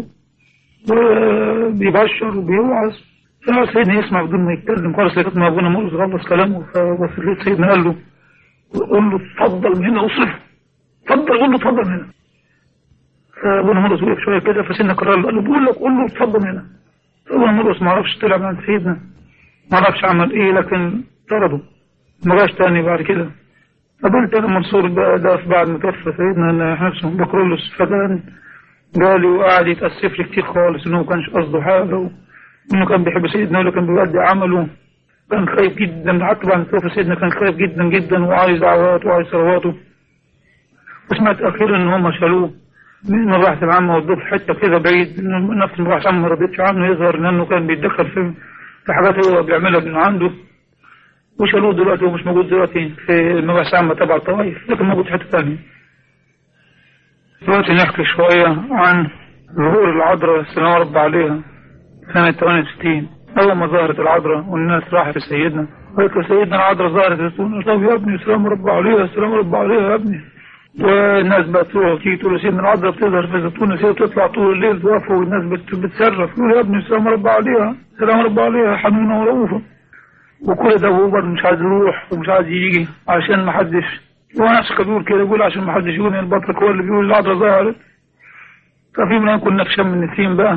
وبيبشر وبيوعظ فسيدنا يسمع بدون ما يتكلم خالص لغايه ما ابونا مرقس خلص كلامه فبص لقيت سيدنا قال له قول له اتفضل من هنا وصف اتفضل قول له اتفضل من هنا فابونا مرقس وقف شويه كده فسيدنا كرر له قال له بقول لك قول له اتفضل من هنا فابونا مرقس ما عرفش طلع من عند سيدنا ما عرفش عمل ايه لكن طرده ما جاش تاني بعد كده قابلت انا منصور بقى ده في بعد ما توفى سيدنا احنا نفسه بكرولوس فكان جالي وقعد يتأسف لي كتير خالص انه ما كانش قصده حاجة وانه كان بيحب سيدنا ولا كان بيودي عمله كان خايف جدا حتى بعد ما توفى سيدنا كان خايف جدا جدا وعايز دعوات وعايز صلواته وسمعت اخيرا ان هم شالوه من مباحث العامة ودوه في حتة كده بعيد نفس المباحث العامة ما رضيتش عنه يظهر لانه كان بيتدخل في في حاجات هو بيعملها من عنده وشالوه دلوقتي هو مش موجود دلوقتي في المباحث العامة تبع الطوائف لكن موجود في حتة ثانية دلوقتي نحكي شوية عن ظهور العذراء السلام رب عليها سنة 68 أول ما ظهرت العذراء والناس راحت لسيدنا قالت له سيدنا العذراء ظهرت تقول طب يا ابني السلام رب عليها السلام رب عليها يا ابني والناس بقى تروح تيجي تقول سيدنا العذراء بتظهر في زيتون سيدنا تطلع طول الليل توقفوا والناس بت- بتصرخ يقول يا ابني السلام رب عليها السلام رب عليها حنونة ورؤوفة وكل ده هو برضه مش عايز يروح ومش عايز يجي عشان ما حدش هو نفسه كان بيقول كده يقول عشان ما حدش يقول ان البطرك هو اللي بيقول العذراء ظهرت ففي من كنا في شم النسيم بقى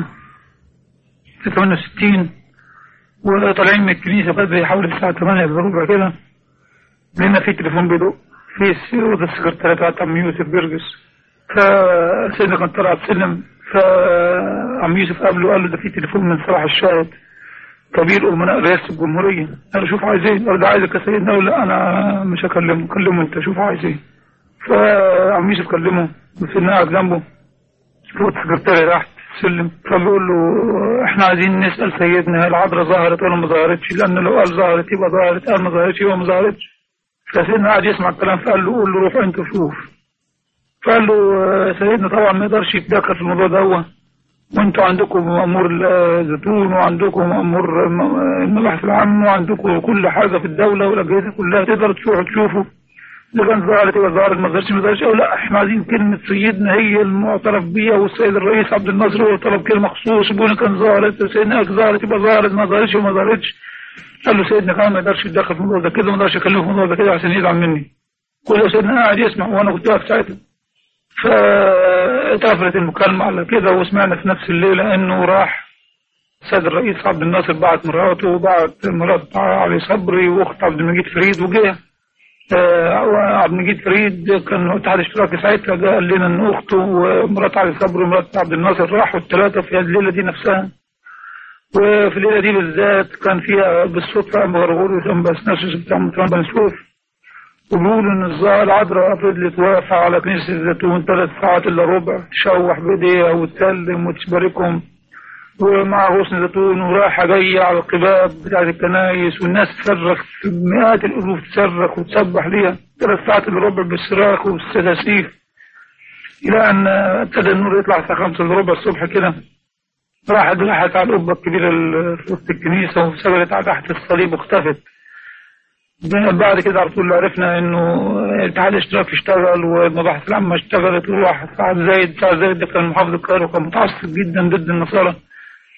في 68 وطالعين من الكنيسة بدري حوالي الساعة 8 الا ربع كده لقينا في تليفون بيدق في أوضة السكرتيرة بتاعت عم يوسف برجس فسيدنا كان طلع السلم فعم يوسف قابله قال له ده في تليفون من صلاح الشاهد كبير أمناء رئاسة الجمهورية قال له شوف عايز ايه قال ده عايزك يا سيدنا قال لا أنا مش هكلمه كلمه أنت شوف عايز ايه فعم يوسف كلمه وسيدنا قاعد جنبه فوت السكرتيرة راحت السلم فبيقول له احنا عايزين نسأل سيدنا هل العذراء ظهرت ولا ما ظهرتش لأن لو قال ظهرت يبقى ظهرت قال ما ظهرتش يبقى ما ظهرتش فسيدنا قاعد يسمع الكلام فقال له قول له روح انت شوف فقال له آه، سيدنا طبعا ما يقدرش يتدخل في الموضوع ده وانتوا عندكم مأمور الزيتون وعندكم مأمور الم- المباحث العامة وعندكم كل حاجة في الدولة والأجهزة كلها تقدروا تروحوا تشوفوا إذا كان ظهرت يبقى ظهرت ما ظهرتش ما ظهرتش أو لا احنا عايزين كلمة سيدنا هي المعترف بيها والسيد الرئيس عبد الناصر هو طلب كلمة مخصوص يقول كان ظهرت سيدنا قال ظهرت يبقى ظهرت ما ظهرتش وما ظهرتش قال له سيدنا كمان ما يقدرش يتدخل في الموضوع ده كده ما يقدرش يكلمه في الموضوع ده كده عشان يزعل مني كل ده سيدنا قاعد يسمع وانا كنت واقف ساعتها فاتقفلت المكالمة على كده وسمعنا في نفس الليلة انه راح السيد الرئيس عبد الناصر بعت مراته وبعت مرات علي صبري واخت عبد المجيد فريد وجه آه، عبد المجيد فريد كان اتحاد اشتراكي ساعتها جه قال لنا ان اخته ومرات علي صبري ومرات عبد الناصر راحوا الثلاثه في الليله دي نفسها وفي الليله دي بالذات كان فيها بالصدفه ابو غرغور بس نفسه بتاع مطران بن سويف وبيقولوا ان الظاهر العذراء فضلت واقفه على كنيسه الزيتون ثلاث ساعات الا ربع تشوح بايديها وتسلم وتشباركهم ومع غصن زيتون ورايحة جاية على القباب بتاعت الكنايس والناس تصرخ مئات الألوف تصرخ وتسبح ليها ثلاث ساعات إلا ربع بالصراخ والسلاسيف إلى أن ابتدى النور يطلع الساعة خمسة إلا ربع الصبح كده راحت راحت على القبة الكبيرة اللي في وسط الكنيسة وسبلت على تحت الصليب واختفت بعد كده على طول عرفنا انه الاتحاد الاشتراكي اشتغل والمباحث العامة اشتغلت وراح سعد زايد سعد زايد ده كان محافظ القاهرة وكان متعصب جدا ضد النصارى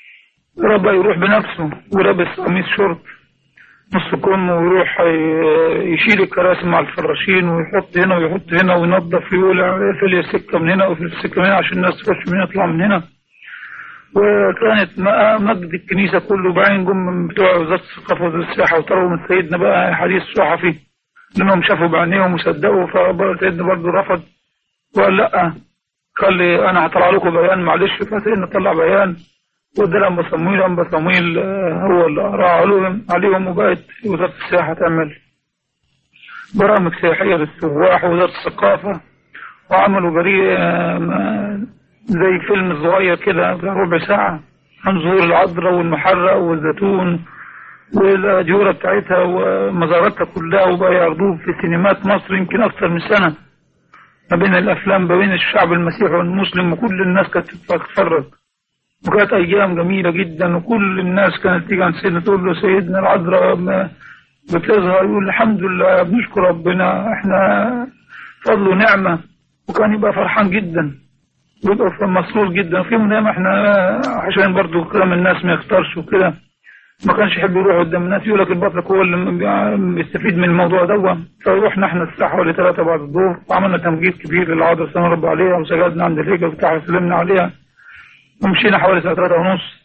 ربا يروح بنفسه ولابس قميص شورت نص كم ويروح ي- يشيل الكراسي مع الفراشين ويحط هنا ويحط هنا وينظف ويقول اقفل السكه من هنا واقفل السكه من هنا عشان الناس تخش من هنا تطلع من هنا وكانت م- مجد الكنيسه كله بعين جم من بتوع وزاره الثقافه ووزاره السياحه وطلبوا من سيدنا بقى حديث صحفي لانهم شافوا بعينيهم وصدقوا فسيدنا برضه رفض وقال لا خلي انا هطلع لكم بيان معلش فسيدنا طلع بيان وده لما صمويل لما صمويل آه، هو اللي قرا عليهم عليهم وبقت وزاره السياحه تعمل برامج سياحيه للسواح ووزاره الثقافه وعملوا بريء آه، ما- زي فيلم صغير كده بتاع ربع ساعه عن ظهور العذراء والمحرق والزيتون والأديرة بتاعتها ومزاراتها كلها وبقى يعرضوه في سينمات مصر يمكن أكثر من سنة ما بين الأفلام ما بين الشعب المسيحي والمسلم وكل الناس كانت تتفرج وكانت أيام جميلة جدا وكل الناس كانت تيجي عند سيدنا تقول له سيدنا العذراء ما بتظهر يقول الحمد لله بنشكر ربنا احنا فضل ونعمة وكان يبقى فرحان جدا ويبقى مسرور جدا في يوم من الأيام احنا عشان برضو كلام الناس ما يختارش وكده ما كانش يحب يروح قدام الناس يقول لك البطرك هو اللي بي- بيستفيد من الموضوع ده فروحنا احنا الساعه حوالي ثلاثة بعد الظهر وعملنا تمجيد كبير للعذراء سنة رب عليها وسجدنا عند الهيكل بتاعها سلمنا عليها ومشينا حوالي الساعة ثلاثة ونص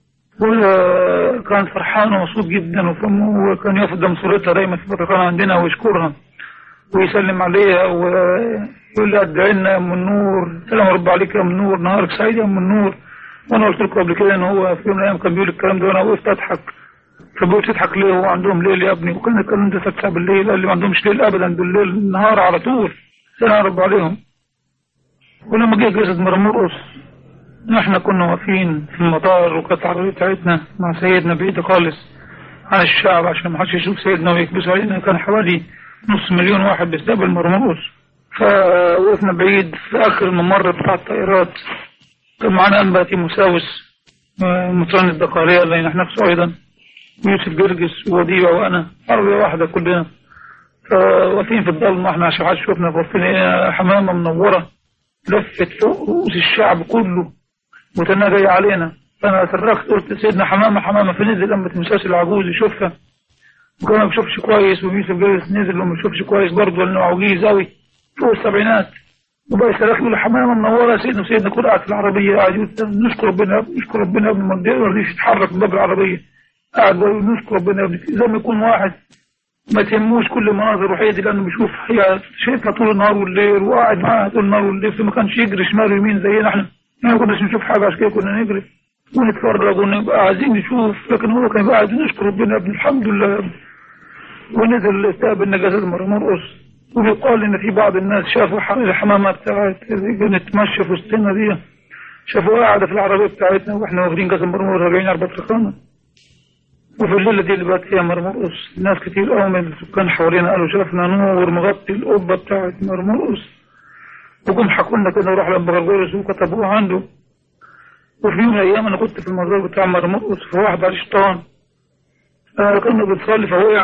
وكان فرحان ومبسوط جدا وفم- وكان يقف قدام صورتها دايما في البطرخانة عندنا ويشكرها ويسلم عليها ويقول لها ادعي لنا يا ام النور سلام رب عليك يا ام النور نهارك سعيد يا ام النور وانا قلت لكم قبل كده ان هو في يوم من الايام كان بيقول الكلام ده وانا وقفت اضحك فبيقول تضحك ليه هو عندهم ليل يا ابني وكان الكلام ده الساعه 9 بالليل قال لي ما عندهمش ليل ابدا دول ليل النهار على طول سلام رب عليهم ولما جه جسد مرمرقص احنا كنا واقفين في المطار وكانت العربيه بتاعتنا مع سيدنا بعيده خالص عن الشعب عشان ما حدش يشوف سيدنا ويكبسوا علينا كان حوالي نص مليون واحد بيستقبل مرمرقص فوقفنا بعيد في اخر الممر بتاع الطائرات كان معانا انباتي مساوس آه، مطران الدقارية اللي نحن نفسه ايضا ويوسف جرجس ووديع وانا عربية واحدة كلنا فواقفين في الضلمة احنا عشان حد شفنا فوقفين لقينا حمامة منورة لفت فوق رؤوس الشعب كله وتنا جاي علينا فانا صرخت قلت سيدنا حمامة حمامة فنزل أمة المساس العجوز يشوفها وكان ما بيشوفش كويس ويوسف جرجس نزل وما بيشوفش كويس برضه لانه عجيز قوي فوق السبعينات وبقى يصرخ يقول حمامه منوره سيدنا سيدنا كل قاعد في العربيه قاعد يقول نشكر ربنا يا ابني نشكر ربنا يا ابني ما رضيش يتحرك من باب العربيه قاعد يقول نشكر ربنا يا ابني زي ما يكون واحد ما تهموش كل المناظر الروحيه دي لانه بيشوف هي شايفها طول النهار والليل وقاعد معاها طول النهار والليل فما كانش يجري شمال ويمين زينا احنا ما كناش نشوف حاجه عشان كده كنا نجري ونتفرج ونبقى عايزين نشوف لكن هو كان قاعد نشكر ربنا يا ابني الحمد لله يا ابني ونزل استقبل نجاسة مرمرقص وبيقال ان في بعض الناس شافوا ح- الحمامة بتاعت بنتمشى في وسطنا دي شافوها قاعدة في العربية بتاعتنا واحنا واخدين جاز مرمور راجعين على البطرخانة وفي الليلة دي اللي بقت فيها مرمرقص ناس كتير قوي من السكان حوالينا قالوا شافنا نور مغطي القبة بتاعت مرمرقص وجم حكوا لنا كده وراح لبغرغورس وكتبوها عنده وفي يوم من الايام انا كنت في المزار بتاع مرمرقص فواحد عليه شيطان آه، كنا بنصلي فوقع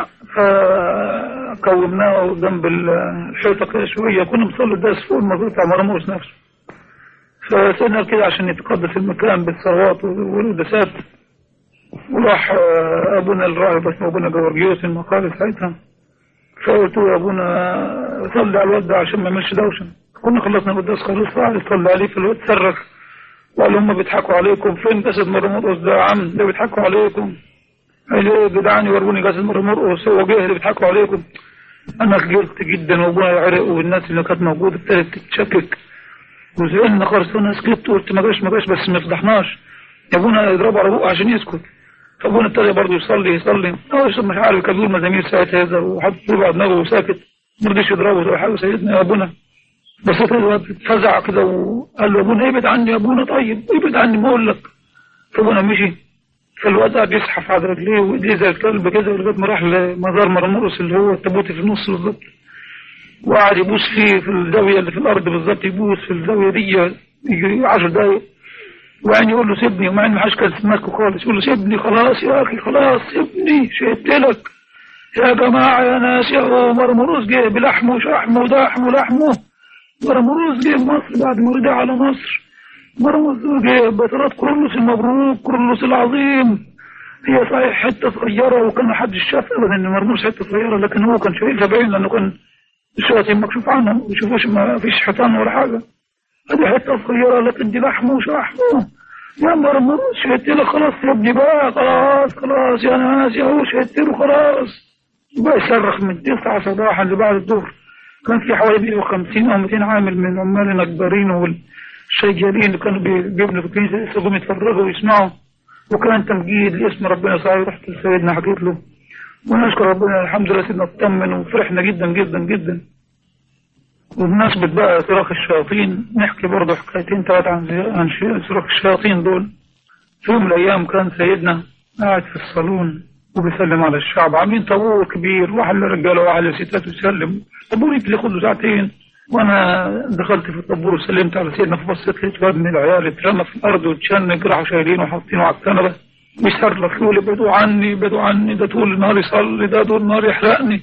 فكومناه جنب الحيطة كده شوية كنا بنصلي الدرس فوق المزار بتاع مرموس نفسه فسيدنا كده عشان يتقدس المكان بالصلوات والقداسات وراح آه، أبونا الراهب اسمه أبونا جورجيوس المقال ساعتها فقلت له يا أبونا صلي على الواد ده عشان ما يعملش دوشة كنا خلصنا القداس خالص فقعد يصلي عليه في الواد صرخ وقال هم بيضحكوا عليكم فين جسد مرموس ده يا عم ده بيضحكوا عليكم قال ايه يا جدعان يوروني جسد مرموس هو جه اللي بيضحكوا عليكم انا خجلت جدا وابونا يعرق والناس اللي كانت موجوده ابتدت تتشكك وزعلنا خالص انا سكت قلت ما جاش ما جاش بس ما فضحناش ابونا يضربه على بقه عشان يسكت فابونا ابتدى برضه يصلي يصلي هو مش عارف كان بيقول مزامير ساعتها هذا وحط ايده على دماغه وساكت ما رضيش يضربه ولا حاجه سيدنا يا ابونا بس الواد اتفزع كده وقال له يا ابونا ابعد عني يا ابونا طيب ابعد عني ما اقول لك فابونا مشي فالواد قعد يزحف على رجليه وايديه زي الكلب كده لغايه ما راح لمزار مرمرقص اللي هو التابوت في النص بالظبط وقعد يبوس فيه في الزاويه اللي في الارض بالظبط يبوس في الزاويه دي يجي 10 دقايق وبعدين يقول له سيبني ومع ان ما حدش كان ماسكه خالص يقول له سيبني خلاص يا اخي خلاص سيبني شهدت لك يا جماعه يا ناس يا هو مرمروس جه بلحمه وشحمه ودحمه ولحمه مرمروس جه مصر بعد ما رجع على مصر مرمز جه بطلات كرولوس المبروك كرولوس العظيم هي صحيح حته صغيره وكان محدش شاف ابدا ان مرموز حته صغيره لكن هو كان شايلها باين لانه كان الشياطين مكشوف عنها ما يشوفوش ما فيش حيطان ولا حاجه هذه حته صغيره لكن دي لحمه وش لحمه يا مرموز شهدت له خلاص يا ابني بقى خلاص خلاص يا ناس يا هو شهدت له خلاص بقى يصرخ من 9 صباحا لبعد الظهر كان في حوالي 150 او 200 عامل من العمال النجارين والشيالين اللي كانوا بيبنوا في الكنيسه لسه جم يتفرجوا ويسمعوا وكان تمجيد لاسم ربنا صحيح رحت لسيدنا حكيت له ونشكر ربنا الحمد لله سيدنا اطمن وفرحنا جدا جدا جدا وبمناسبة بقى صراخ الشياطين نحكي برضه حكايتين ثلاثة عن عن صراخ الشياطين دول في يوم من الأيام كان سيدنا قاعد في الصالون وبيسلم على الشعب عاملين طابور كبير واحد للرجاله وواحد للستات ويسلم الطابور يمكن ياخد له ساعتين وانا دخلت في الطابور وسلمت على سيدنا فبصيت لقيت واد من العيال اترمى في الارض واتشنج راحوا شايلينه وحاطينه على الكنبه بيصرخ يقول ابعدوا عني ابعدوا عني ده طول النهار يصلي ده طول النهار يحرقني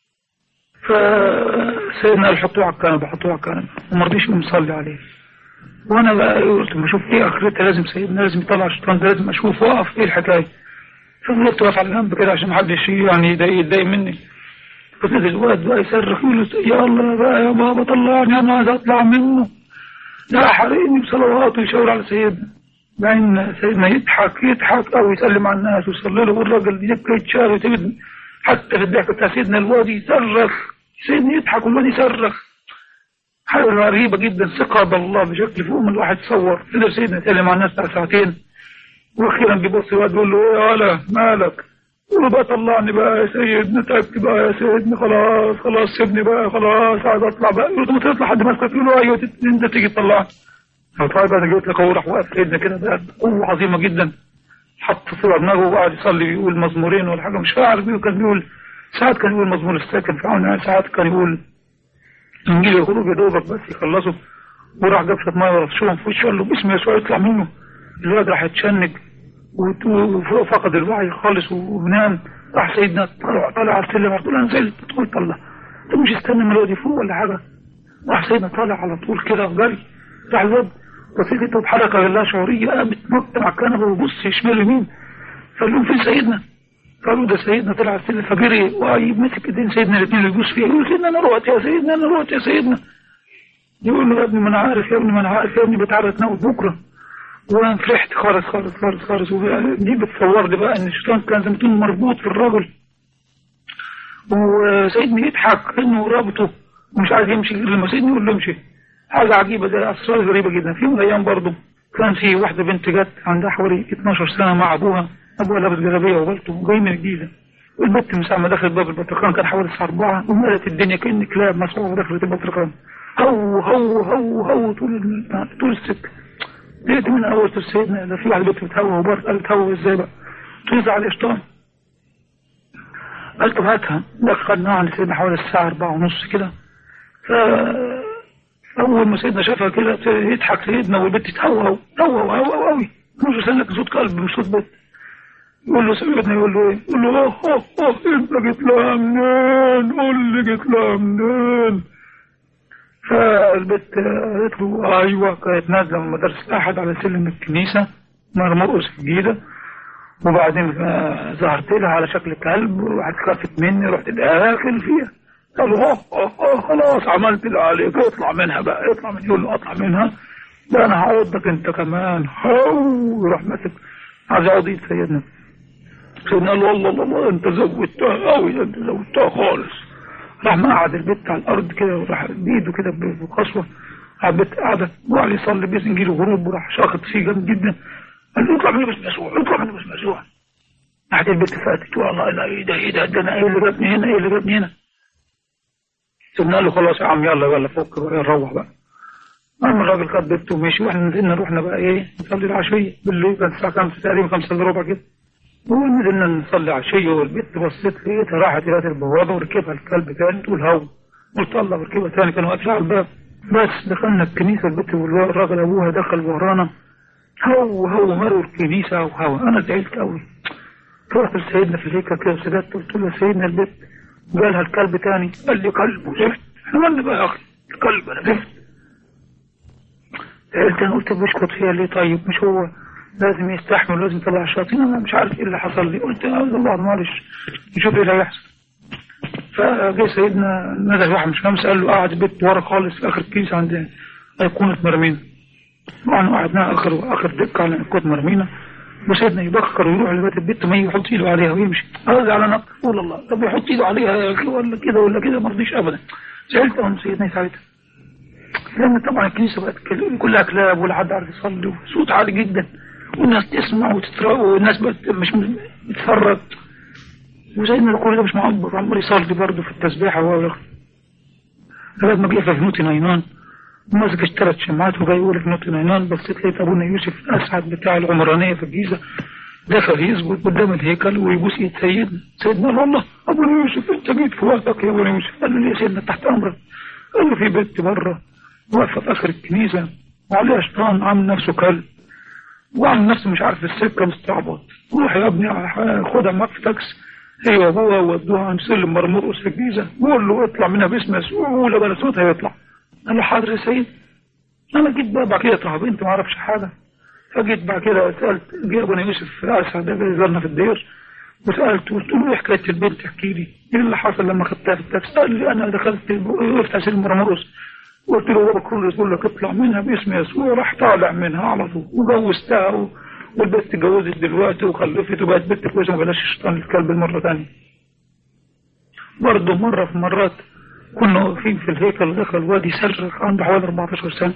فسيدنا قال حطوه على الكنبه حطوه على الكنبه وما رضيش يقوم يصلي عليه وانا بقى قلت ما اشوف ايه اخرتها لازم سيدنا لازم يطلع الشيطان ده لازم اشوف واقف ايه الحكايه فضلت واقف على جنب كده عشان محدش يعني يضايق يتضايق مني فضل الواد بقى يصرخ يقول له يا الله بقى يا بابا طلعني انا عايز اطلع منه لا حرقني بصلوات ويشاور على سيدنا بعدين سيدنا يضحك يضحك او يسلم على الناس ويصلي له والراجل يبكي يتشال ويتبد حتى في الضحك بتاع سيدنا الواد يصرخ سيدنا يضحك والواد يصرخ حاجة غريبة جدا ثقة بالله بشكل فوق من الواحد يتصور فضل سيدنا يسلم على الناس بتاع ساعتين واخيرا بيبص الواد يقول له ايه يا ولا مالك يقول له بقى طلعني بقى يا سيدنا تعبت بقى يا سيدنا خلاص خلاص سيبني بقى خلاص عايز اطلع بقى يقول له ما تطلع حد ماسكك يقول له ايوه انت تيجي تطلعني طيب انا جيت لك اهو راح واقف سيدنا كده بقى قوه عظيمه جدا حط صور دماغه وقعد يصلي بيقول مزمورين ولا حاجه مش عارف بيقول كان بيقول ساعات كان يقول مزمور الساكن في عون ساعات كان يقول انجيل الخروج يا دوبك بس يخلصوا وراح جاب شويه ميه ورشهم في وشه قال له باسم يسوع يطلع منه الواد راح يتشنج وفقد الوعي خالص ونام راح سيدنا طلع طالع على السلم على طول انا نزلت تقول طلع طب مش استنى ما الواد يفوق ولا حاجه راح سيدنا طالع على طول كده وجري راح الواد بصيت انت بحركه لا شعوريه قام بتنط على الكنبه وبص شمال يمين فقال لهم فين سيدنا؟ قالوا ده سيدنا طلع على السلم فجري ومسك ايدين سيدنا الاثنين اللي يبوس فيها يقول سيدنا انا رحت يا سيدنا انا رحت يا سيدنا يقول له يا ابني ما انا عارف يا ابني ما انا عارف يا ابني بتعرف تنوت بكره وانا فرحت خالص خالص خالص خالص ودي بتصور لي بقى ان الشيطان كان زي ما تكون مربوط في الرجل وسيدنا يضحك انه رابطه ومش عايز يمشي غير لما سيدنا يقول له امشي حاجه عجيبه ده اسرار غريبه جدا في يوم من الايام برضه كان في واحده بنت جت عندها حوالي 12 سنه مع ابوها ابوها لابس جلابيه وبلطو جاي من الجيزه والبنت من ساعه ما دخلت باب البطرخان كان حوالي الساعه 4 وملت الدنيا كان كلاب مسعوره دخلت البطرخان هو هو هو هو طول طول السكه لقيت من اول سيدنا ده في واحده بنت بتهوى وبرد قالت هوى ازاي بقى توزع على الشيطان قلت له هاتها دخلناها عند سيدنا حوالي الساعه 4 ونص كده ف اول ما سيدنا شافها كده يضحك سيدنا والبنت تهوى هوى هوى قوي مش سنة صوت قلب مش صوت بنت يقول له سيدنا يقول له ايه؟ يقول له اه اه اه انت جيت لها منين؟ قول لي جيت لها منين؟ فالبنت قالت له ايوه كانت نازله من مدرسه احد على سلم الكنيسه مرقص جديده وبعدين ظهرت لها على شكل كلب وراحت خافت مني رحت داخل فيها قال له اه اه اه خلاص عملت اللي عليك اطلع منها بقى اطلع من يقول له اطلع منها ده انا هعضك انت كمان هو يروح ماسك عايز يعض ايد سيدنا سيدنا قال له والله الله انت زودتها قوي انت زودتها خالص راح مقعد البت على الارض كده وراح بايده كده بقسوه على البت قاعده وقعد يصلي باذن جيل غروب وراح شاخط فيه جامد جدا قال له اطلع مني بس مسؤول اطلع مني بس مسؤول راحت البت فاتت والله لا ايه ده ايه ده ده انا ايه اللي جابني هنا ايه اللي جابني هنا سيدنا قال له خلاص يا عم يلا يلا فك بقى نروح بقى المهم الراجل خد بنته ومشي واحنا نزلنا رحنا بقى ايه نصلي العشيه بالليل كان الساعه 5 تقريبا 5 الا ربع كده ونزلنا نصلي عشيه والبنت بصيت لقيتها راحت لغايه البوابه وركبها الكلب تاني تقول هو قلت الله وركبها تاني كانوا واقفين على الباب بس دخلنا الكنيسه البنت والراجل ابوها دخل ورانا هو هو مروا الكنيسه وهو انا زعلت قوي رحت لسيدنا في الهيكل كده وسجدت قلت له يا سيدنا البنت جالها الكلب تاني قال لي كلب وزفت احنا مالنا بقى يا اخي الكلب انا زفت قلت انا قلت بشكر فيها ليه طيب مش هو لازم يستحمل لازم يطلع الشياطين انا مش عارف ايه اللي حصل لي قلت يا الله معلش نشوف ايه اللي هيحصل فجه سيدنا نادى واحد مش خمسه قال له قعد البيت ورا خالص في اخر كيس عند ايقونه مرمينا طبعا قعدنا اخر اخر دكه على ايقونه مرمينا وسيدنا يبخر ويروح لبيت البيت ما يحط ايده عليها ويمشي ارجع على نقل قول الله طب يحط ايده عليها ولا كده ولا كده ما رضيش ابدا زعلت من سيدنا ساعتها لان طبعا الكنيسه بقت كلها كلاب ولا حد عارف يصلي وصوت عالي جدا والناس تسمع وتتراوى والناس بقت مش بتتفرج وسيدنا كل ده مش معبر عمال يصلي برضه في التسبيحه وهو لغايه ما جه في نوتي ناينان ماسك ثلاث شمعات وجاي يقول في نوتي ناينان بس لقيت ابونا يوسف الاسعد بتاع العمرانيه في الجيزه دخل يسجد قدام الهيكل ويبوس ايد سيدنا سيدنا قال والله ابونا يوسف انت جيت في وقتك يا ابونا يوسف قال له ليه يا سيدنا تحت امرك قال له في بنت بره واقفه في اخر الكنيسه وعليها شيطان عامل نفسه كلب وعامل نفسه مش عارف السكه مستعبط روح يا ابني خدها معاك في تاكسي هي وابوها ودوها عند سلم مرمرقص في الجيزه قول له اطلع منها باسم يسوع ولا بلا صوتها يطلع قال له حاضر يا سيد انا جيت بقى بعد كده طهبنت ما اعرفش حاجه فجيت بعد كده سالت جه ابونا يوسف اسعد ده زارنا في الدير وسالته قلت له ايه حكايه البنت احكي لي ايه اللي حصل لما خدتها في التاكسي قال لي انا دخلت وقفت على سلم مرمرقص قلت له بابا كل يقول لك اطلع منها باسم يسوع راح طالع منها على طول وجوزتها و... والبنت اتجوزت دلوقتي وخلفت وبقت بنت كويسه ما بلاش الشيطان الكلب المره ثانيه برضه مره في مرات كنا واقفين في الهيكل دخل واد يصرخ عنده حوالي 14 سنه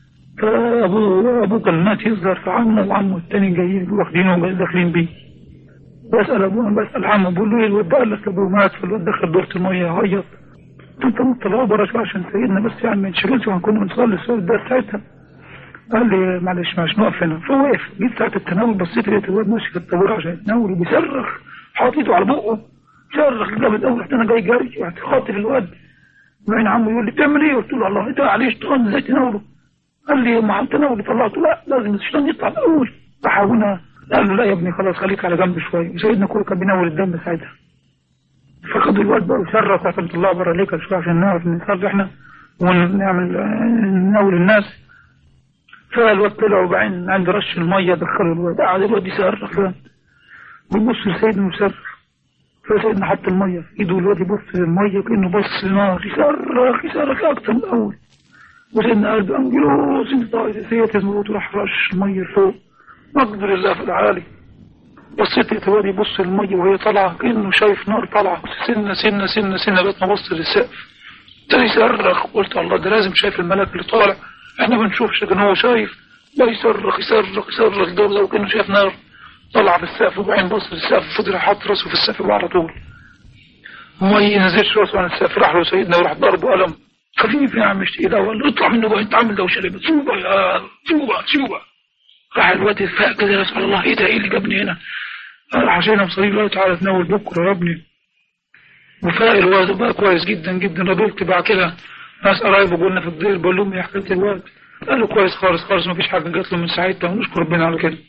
فابوه ابوه كان مات يظهر فعمه وعمه الثاني جايين واخدينه داخلين بيه بسال ابوه بسال عمه بقول له ايه الواد ده قال لك ابوه مات فالواد دخل دورة الميه يعيط انت مطلعه بره شويه عشان سيدنا بس يعني ما نشغلش وهنكون بنصلي الصلاه ده ساعتها قال لي معلش معلش نقف هنا فوقف جيت ساعه التناول بصيت لقيت الواد ماشي في الطابور عشان يتناول وبيصرخ حاطط ايده على بقه صرخ جامد قوي رحت انا جاي جري رحت خاطف الواد وبعدين عمه يقول لي بتعمل ايه؟ قلت له الله انت عليه شيطان ازاي تناوله؟ قال لي ما عم تناول طلعته لا لازم الشيطان يطلع الاول راح ابونا قال له لا يا ابني خلاص خليك على جنب شويه وسيدنا كله كان بيناول الدم ساعتها فخدوا الواد بقى وصرخ عشان نطلعه بره الهيكل شويه عشان نعرف نصلي احنا ونعمل نناول الناس فالواد طلع وبعدين عند رش الميه دخلوا الواد قعد الواد يصرخ ويبص لسيدنا ويصرخ فسيدنا حط الميه في ايده والواد يبص للميه كانه بص لنار يصرخ يصرخ اكتر من الاول وسيدنا قال انجلوس انت طاير سيدة الموت راح رش الميه لفوق مقدر الله في العالي بصيت لقيت الواد يبص للميه وهي طالعه كانه شايف نار طالعه سنه سنه سنه سنه بقيت ابص للسقف ابتدى يصرخ قلت الله ده لازم شايف الملاك اللي طالع احنا ما بنشوفش لكن هو شايف لا يصرخ يصرخ يصرخ ده لو كانه شايف نار طلع في السقف وبعدين بص للسقف فضل حاطط راسه في السقف بقى على طول وما ينزلش راسه عن السقف راح له سيدنا وراح ضربه قلم خفيف يا عم مش تقيل قال له اطلع منه بقى انت عامل دوشه ليه سيبه بقى يا سيبه بقى سيبه بقى راح الواد فاق كده يا سبحان الله ايه ده ايه اللي جابني هنا راح عشان مصاري الله تعالى تناول بكره يا ابني وفاق الواد بقى كويس جدا جدا قابلت بعد كده ناس قرايبه قلنا في الدير بقول لهم يا حكايه الواد قال له كويس خالص خالص ما فيش حاجه جات له من ساعتها ونشكر ربنا على كده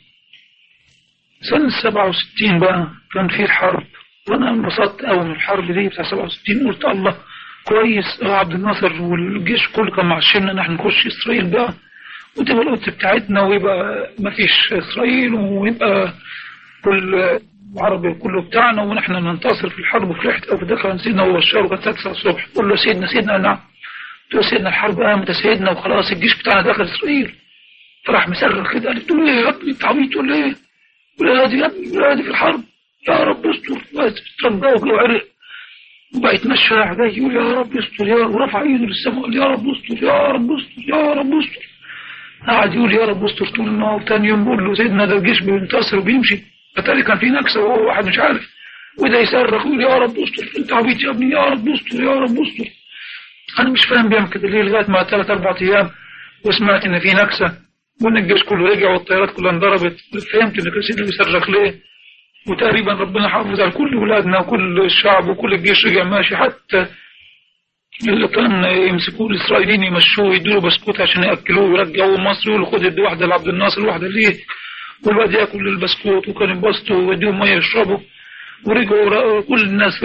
سنة 67 بقى كان في الحرب وانا انبسطت قوي من الحرب دي بتاع 67 قلت الله كويس عبد الناصر والجيش كله كان معشمنا ان احنا نخش اسرائيل بقى وتبقى القدس بتاعتنا ويبقى ما فيش اسرائيل ويبقى كل العربي كله بتاعنا ونحن ننتصر في الحرب وفرحت قوي دخل سيدنا هو الشهر كانت 9 الصبح قول له سيدنا سيدنا نعم قلت له سيدنا الحرب قامت يا سيدنا وخلاص الجيش بتاعنا دخل اسرائيل فراح مسرخ كده قال له ايه يا ابني انت عبيط ولا ايه؟ ولادي يا ابني ولادي في الحرب يا رب استر ترجعوا كده وعرق وبقى يتمشى جاي يقول يا رب استر يا رب ورفع ايده للسماء قال يا رب استر يا رب استر يا رب استر قعد يقول يا رب استر طول النهار تاني يوم بيقول له سيدنا ده الجيش بينتصر وبيمشي فتالي كان في نكسه وهو واحد مش عارف وده يصرخ يقول يا رب استر انت عبيط يا ابني يا رب استر يا رب استر انا مش فاهم بيعمل كده ليه لغايه ما ثلاث اربع ايام وسمعت ان في نكسه وان الجيش كله رجع والطيارات كلها انضربت فهمت ان كان اللي بيصرخ ليه وتقريبا ربنا حافظ على كل ولادنا وكل الشعب وكل الجيش رجع ماشي حتى اللي كان يمسكوه الاسرائيليين يمشوه يدوا له بسكوت عشان ياكلوه ويرجعوه مصر يقولوا خد ادي واحده لعبد الناصر واحده ليه والواد ياكل البسكوت وكان ينبسطوا ويديهم ميه يشربوا ورجعوا كل الناس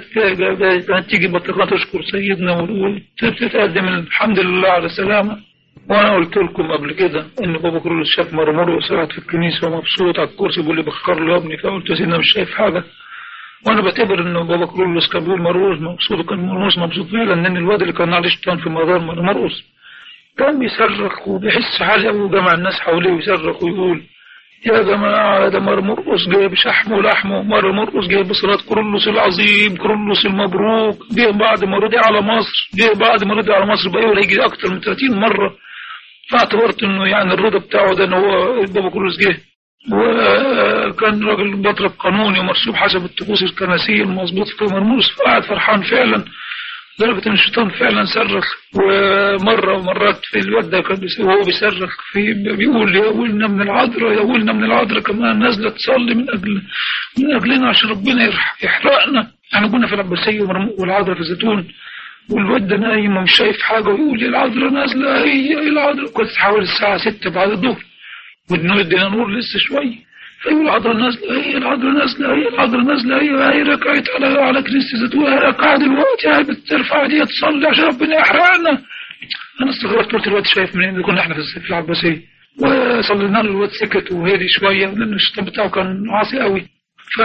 كانت تيجي بطيخة تشكر سيدنا وتقدم الحمد لله على السلامة وانا قلت لكم قبل كده ان بابا كرولوس شاف مرمرقس قاعد في الكنيسه ومبسوط على الكرسي بيقول لي بخر له يا ابني فقلت يا سيدنا مش شايف حاجه وانا بعتبر ان بابا كرولوس كان بيقول مرمرقس مبسوط وكان مرمرقس مبسوط فعلا ان الواد اللي كان عليه شيطان في مدار مرمرقس كان بيصرخ وبيحس حاجه وجمع الناس حواليه ويصرخ ويقول يا جماعة ده مرمرقس جايب شحم ولحمه مرمرقس جايب صلاة كرولوس العظيم كرولوس المبروك جه بعد ما رجع على مصر جه بعد ما رجع على مصر بقى يجي أكتر من 30 مرة فاعتبرت إنه يعني الرضا بتاعه ده إن هو بابا كرولوس جه وكان راجل بطرق قانوني ومرسوم حسب الطقوس الكنسية المظبوط في مرموس فقعد فرحان فعلا لدرجة إن الشيطان فعلا صرخ ومرة ومرات في الواد ده كان بيس- وهو بيصرخ في بيقول يا ولنا من العذراء يا ولنا من العذراء كمان نازلة تصلي من أجل من أجلنا عشان ربنا يرح- يحرقنا احنا كنا في العباسية ومرمو- والعذراء في الزيتون والواد ده نايم ومش شايف حاجة ويقول يا العذراء نازلة هي العذراء كنت حوالي الساعة 6 بعد الظهر والنور ادينا نور لسه شوية فيقول العذراء نازلة هي العذراء نازلة هي العذراء نازلة هي هي ركعت على على كنيسة زيتون هي ركعة دلوقتي هي بترفع ايديها تصلي عشان ربنا يحرقنا انا استغربت قلت الواد شايف منين كنا احنا في في العباسية وصلينا له الواد سكت وهدي شوية لأن الشيطان بتاعه كان عاصي قوي ف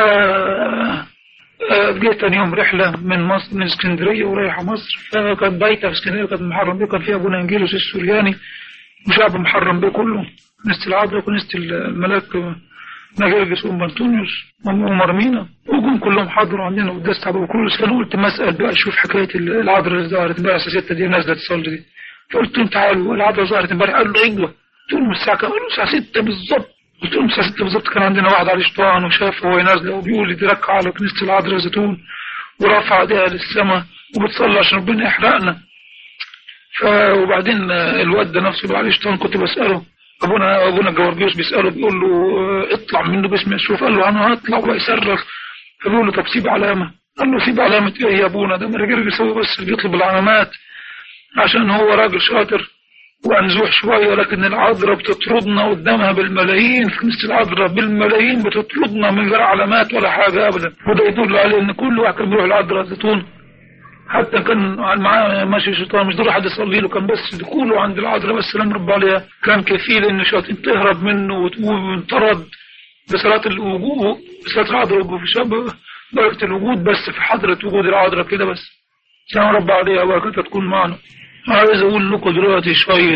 آه، جيت تاني يوم رحلة من مصر من اسكندرية ورايحة مصر فكانت بايتة في اسكندرية كانت محرم بيه كان فيها أبونا إنجيلوس السورياني وشعب محرم بيه كله كنيسة العذراء وكنيسة الملاك نجرجس وأم أنطونيوس ومرمينا وجم كلهم حضروا عندنا قداس تعب وكل فأنا قلت ما أسأل بقى أشوف حكاية العذراء اللي ظهرت امبارح الساعة 6 دي نازلة تصلي دي فقلت لهم تعالوا العذراء ظهرت امبارح قالوا له أيوه قلت لهم الساعة كام؟ قالوا الساعة 6 بالظبط قلت لهم الساعة 6 بالظبط كان عندنا واحد عليه شيطان وشافه وهي نازلة وبيقول لي دي ركعة على كنيسة العذراء زيتون ورافعة ايديها للسماء وبتصلي عشان ربنا يحرقنا ف وبعدين الواد ده نفسه اللي عليه شيطان كنت بسأله ابونا ابونا جورجيوس بيسأله بيقول له اه، اطلع منه باسم يسوع قال له انا هطلع ويصرخ فبيقول له طب سيب علامة قال له سيب علامة ايه يا ابونا ده مرجرجس هو بس اللي بيطلب العلامات عشان هو راجل شاطر وأنزوح شوية لكن العذراء بتطردنا قدامها بالملايين في كنيسة العذراء بالملايين بتطردنا من غير علامات ولا حاجة أبدا وده يدل على إن كل واحد كان بيروح العذراء زيتون حتى كان معاه ماشي شيطان مش ضروري حد يصلي له كان بس دخوله عند العذراء بس سلام رب عليها كان كفيل إن الشياطين تهرب منه وتنطرد بصلاة الوجود بصلاة العذراء وجود في شب بركة الوجود بس في حضرة وجود العذراء كده بس سلام رب عليها بركتها تكون معنا عايز أقول لكم دلوقتي شوية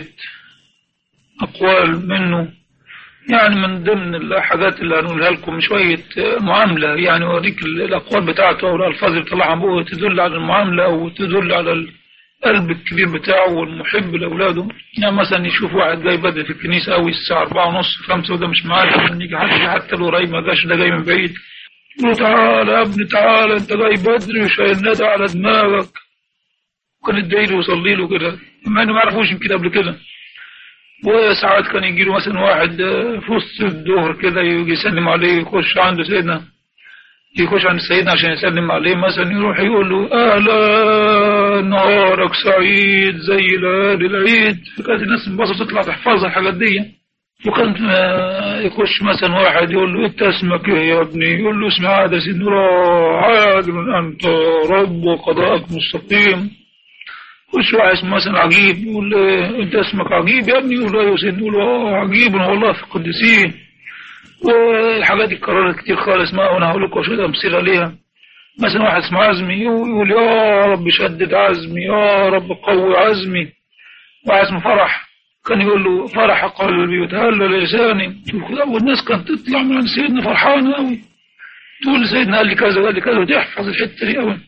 أقوال منه يعني من ضمن الحاجات اللي هنقولها لكم شوية معاملة يعني أوريك الأقوال بتاعته أو الألفاظ اللي بتطلعها عن بقه تدل على المعاملة وتدل على القلب الكبير بتاعه والمحب لأولاده يعني مثلا يشوف واحد جاي بدري في الكنيسة أوي الساعة أربعة ونص خمسة وده مش معاه عشان يجي حد حتى لو قريب ما جاش ده جاي من بعيد يقول له تعالى يا ابني تعالى أنت جاي بدري وشايل ندى على دماغك كان يدعي له ويصلي له كده مع انه ما يعرفوش يمكن قبل كده وساعات كان يجي له مثلا واحد آه، في وسط الظهر كده يجي يسلم عليه يخش عند سيدنا يخش عند سيدنا عشان يسلم عليه مثلا يروح يقول له اهلا نهارك سعيد زي ليالي العيد كانت الناس انبسطت تطلع تحفظها الحاجات دي وكان آه، يخش مثلا واحد يقول له انت اسمك ايه يا ابني يقول له اسمي عادل سيدنا لا عادل انت رب وقضاءك مستقيم خش واحد اسمه مثلا عجيب يقول له انت اسمك عجيب يا ابني يقول له ايوه سيدنا يقول له اه عجيب والله في القديسين والحاجات دي اتكررت كتير خالص ما وانا هقول لكم شويه امثله ليها مثلا واحد اسمه عزمي يقول يا رب شدد عزمي يا رب قوي عزمي واحد اسمه فرح كان يقول له فرح قلبي وتهلل لساني والناس كانت تطلع من عند سيدنا فرحانه قوي تقول سيدنا قال لي كذا قال لي كذا وتحفظ الحته دي قوي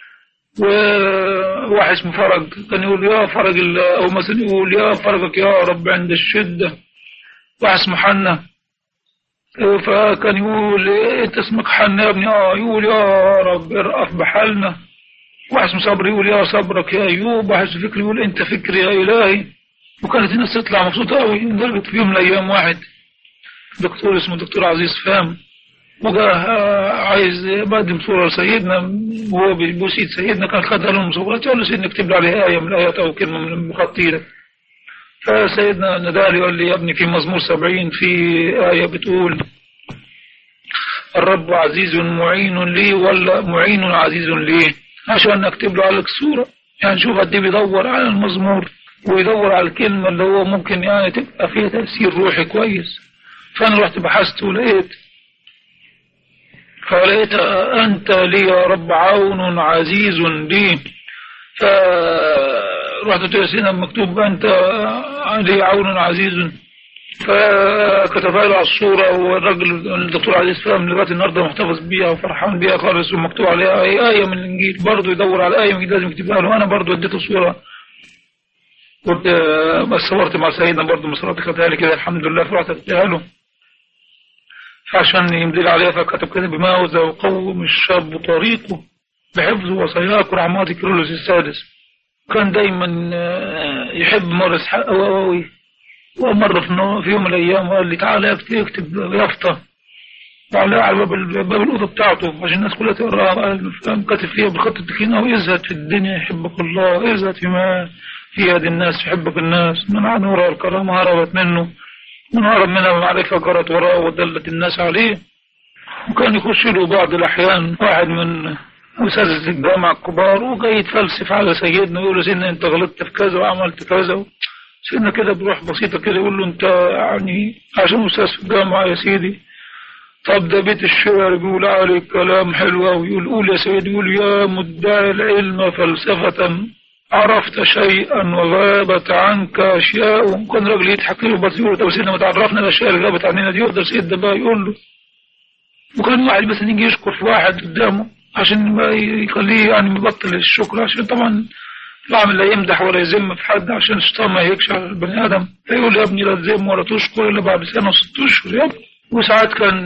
وواحد اسمه فرج كان يقول يا فرج ال- او مثلا يقول يا فرجك يا رب عند الشده واحد اسمه حنا فكان يقول إيه انت اسمك حنا يا ابني اه يقول يا رب ارأف بحالنا واحد اسمه صبري يقول يا صبرك يا ايوب واحد اسمه فكري يقول انت فكري يا الهي وكانت الناس تطلع مبسوطه قوي لدرجه في يوم من الايام واحد دكتور اسمه دكتور عزيز فهم وجاء عايز يقدم صورة لسيدنا وهو بيبوس ايد سيدنا كان خدها لهم صورة قال له سيدنا اكتب لي عليها آية من الآيات أو كلمة من المخطيرة فسيدنا ندالي قال لي يا ابني في مزمور سبعين في آية بتقول الرب عزيز معين لي ولا معين عزيز لي عشان اكتب له عليك صورة يعني شوف قد ايه بيدور على المزمور ويدور على الكلمة اللي هو ممكن يعني تبقى فيها تأثير روحي كويس فأنا رحت بحثت ولقيت فلقيت أنت لي يا رب عون عزيز لي فرحت قلت له يا سيدنا مكتوب أنت لي عون عزيز فكتبها له على الصورة والراجل الدكتور عزيز فهم لغاية النهاردة محتفظ بيها وفرحان بيها خالص ومكتوب عليها أي آية من الإنجيل برضه يدور على آية من الإنجيل لازم يكتبها له أنا برضه اديته صورة كنت بس صورت مع سيدنا برضه مصراتي خدها لي كده الحمد لله فرحت اديها له عشان يمدل عليها فكتب كده بماوز وقوم الشاب طريقه بحفظ وصاياك ورحمات كيرلس السادس كان دايما يحب مارس حق قوي ومرة في يوم من الأيام قال لي تعالى اكتب يافطة وعلى على باب باب الأوضة بتاعته عشان الناس كلها تقراها قال كاتب فيها بخط التخينة ويزهد في الدنيا يحبك الله يزهد فيما في يد الناس يحبك الناس من عاد وراء الكرامة هربت منه من هرب منها المعرفة جرت وراه ودلت الناس عليه وكان يخش له بعض الأحيان واحد من أساتذة الجامعة الكبار وجاي يتفلسف على سيدنا يقول له سيدنا أنت غلطت في كذا وعملت كذا سيدنا كده بروح بسيطة كده يقول له أنت يعني عشان أستاذ في الجامعة يا سيدي طب ده بيت الشعر بيقول عليك كلام حلو ويقول قول يا سيدي يقول يا مدعي العلم فلسفة عرفت شيئا وغابت عنك أشياء وكان راجل يضحك له بس يقول له طب سيدنا ما تعرفنا الأشياء اللي غابت عننا دي يقدر سيدنا بقى يقول له وكان واحد بس يجي يشكر في واحد قدامه عشان ما يخليه يعني يبطل الشكر عشان طبعا العامل لا يمدح ولا يذم في حد عشان الشيطان ما يهيكش على البني آدم فيقول يا ابني لا تذم ولا تشكر إلا بعد سنة وست أشهر يا ابني وساعات كان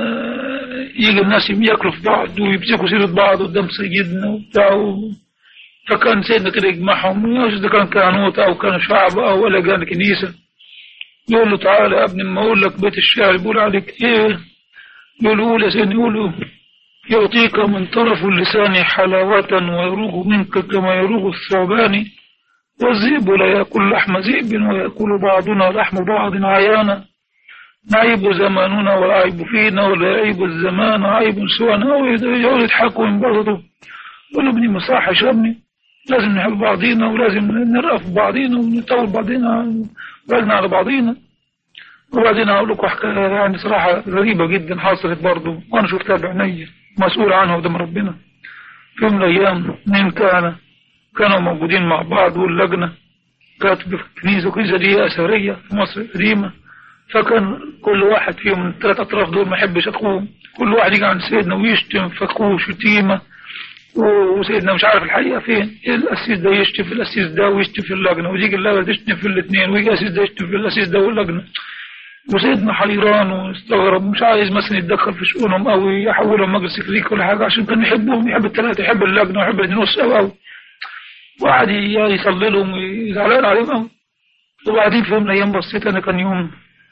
يجي الناس ياكلوا في بعض ويمسكوا سيرة بعض قدام سيدنا وبتاع فكان سيدنا كده يجمعهم إذا كان كهنوت أو كان شعب أو ولا كان كنيسة يقول له تعالى يا ابني ما أقول لك بيت الشعر بيقول عليك إيه يقول قول يا سيدنا يقول يعطيك من طرف اللسان حلاوة ويروغ منك كما يروغ الثعبان والذئب لا يأكل لحم ذئب ويأكل بعضنا لحم بعض عيانا نعيب زماننا والعيب فينا ولا يعيب الزمان عيب سوانا أو يقعد يضحكوا وينبسطوا يقول ابني مصاحش يا ابني لازم نحب بعضينا ولازم نرأف بعضينا ونطول بعضينا بالنا على بعضينا وبعدين أقول لكم حكاية يعني صراحة غريبة جدا حصلت برضه وأنا شفتها بعيني مسؤول عنها قدام ربنا في يوم من الأيام اثنين كان كانوا موجودين مع بعض واللجنة كانت في الكنيسة الكنيسة دي أثرية في مصر القديمة فكان كل واحد فيهم من الثلاث أطراف دول ما يحبش أخوه كل واحد يجي عند سيدنا ويشتم في أخوه شتيمة وسيدنا مش عارف الحقيقة فين الأسيس ده يشتم في الأسيس ده ويشتم في اللجنة ويجي اللجنة تشتم في الاثنين ويجي الأسيس ده يشتم في الأسيس ده واللجنة وسيدنا حيران واستغرب مش عايز مثلا يتدخل في شؤونهم او يحولهم مجلس كليك ولا حاجه عشان كان يحبهم يحب الثلاثه يحب اللجنه ويحب الاثنين والسوا قوي وقعد يصلي لهم ويزعلان عليهم قوي وبعدين في يوم من الايام بصيت انا كان يوم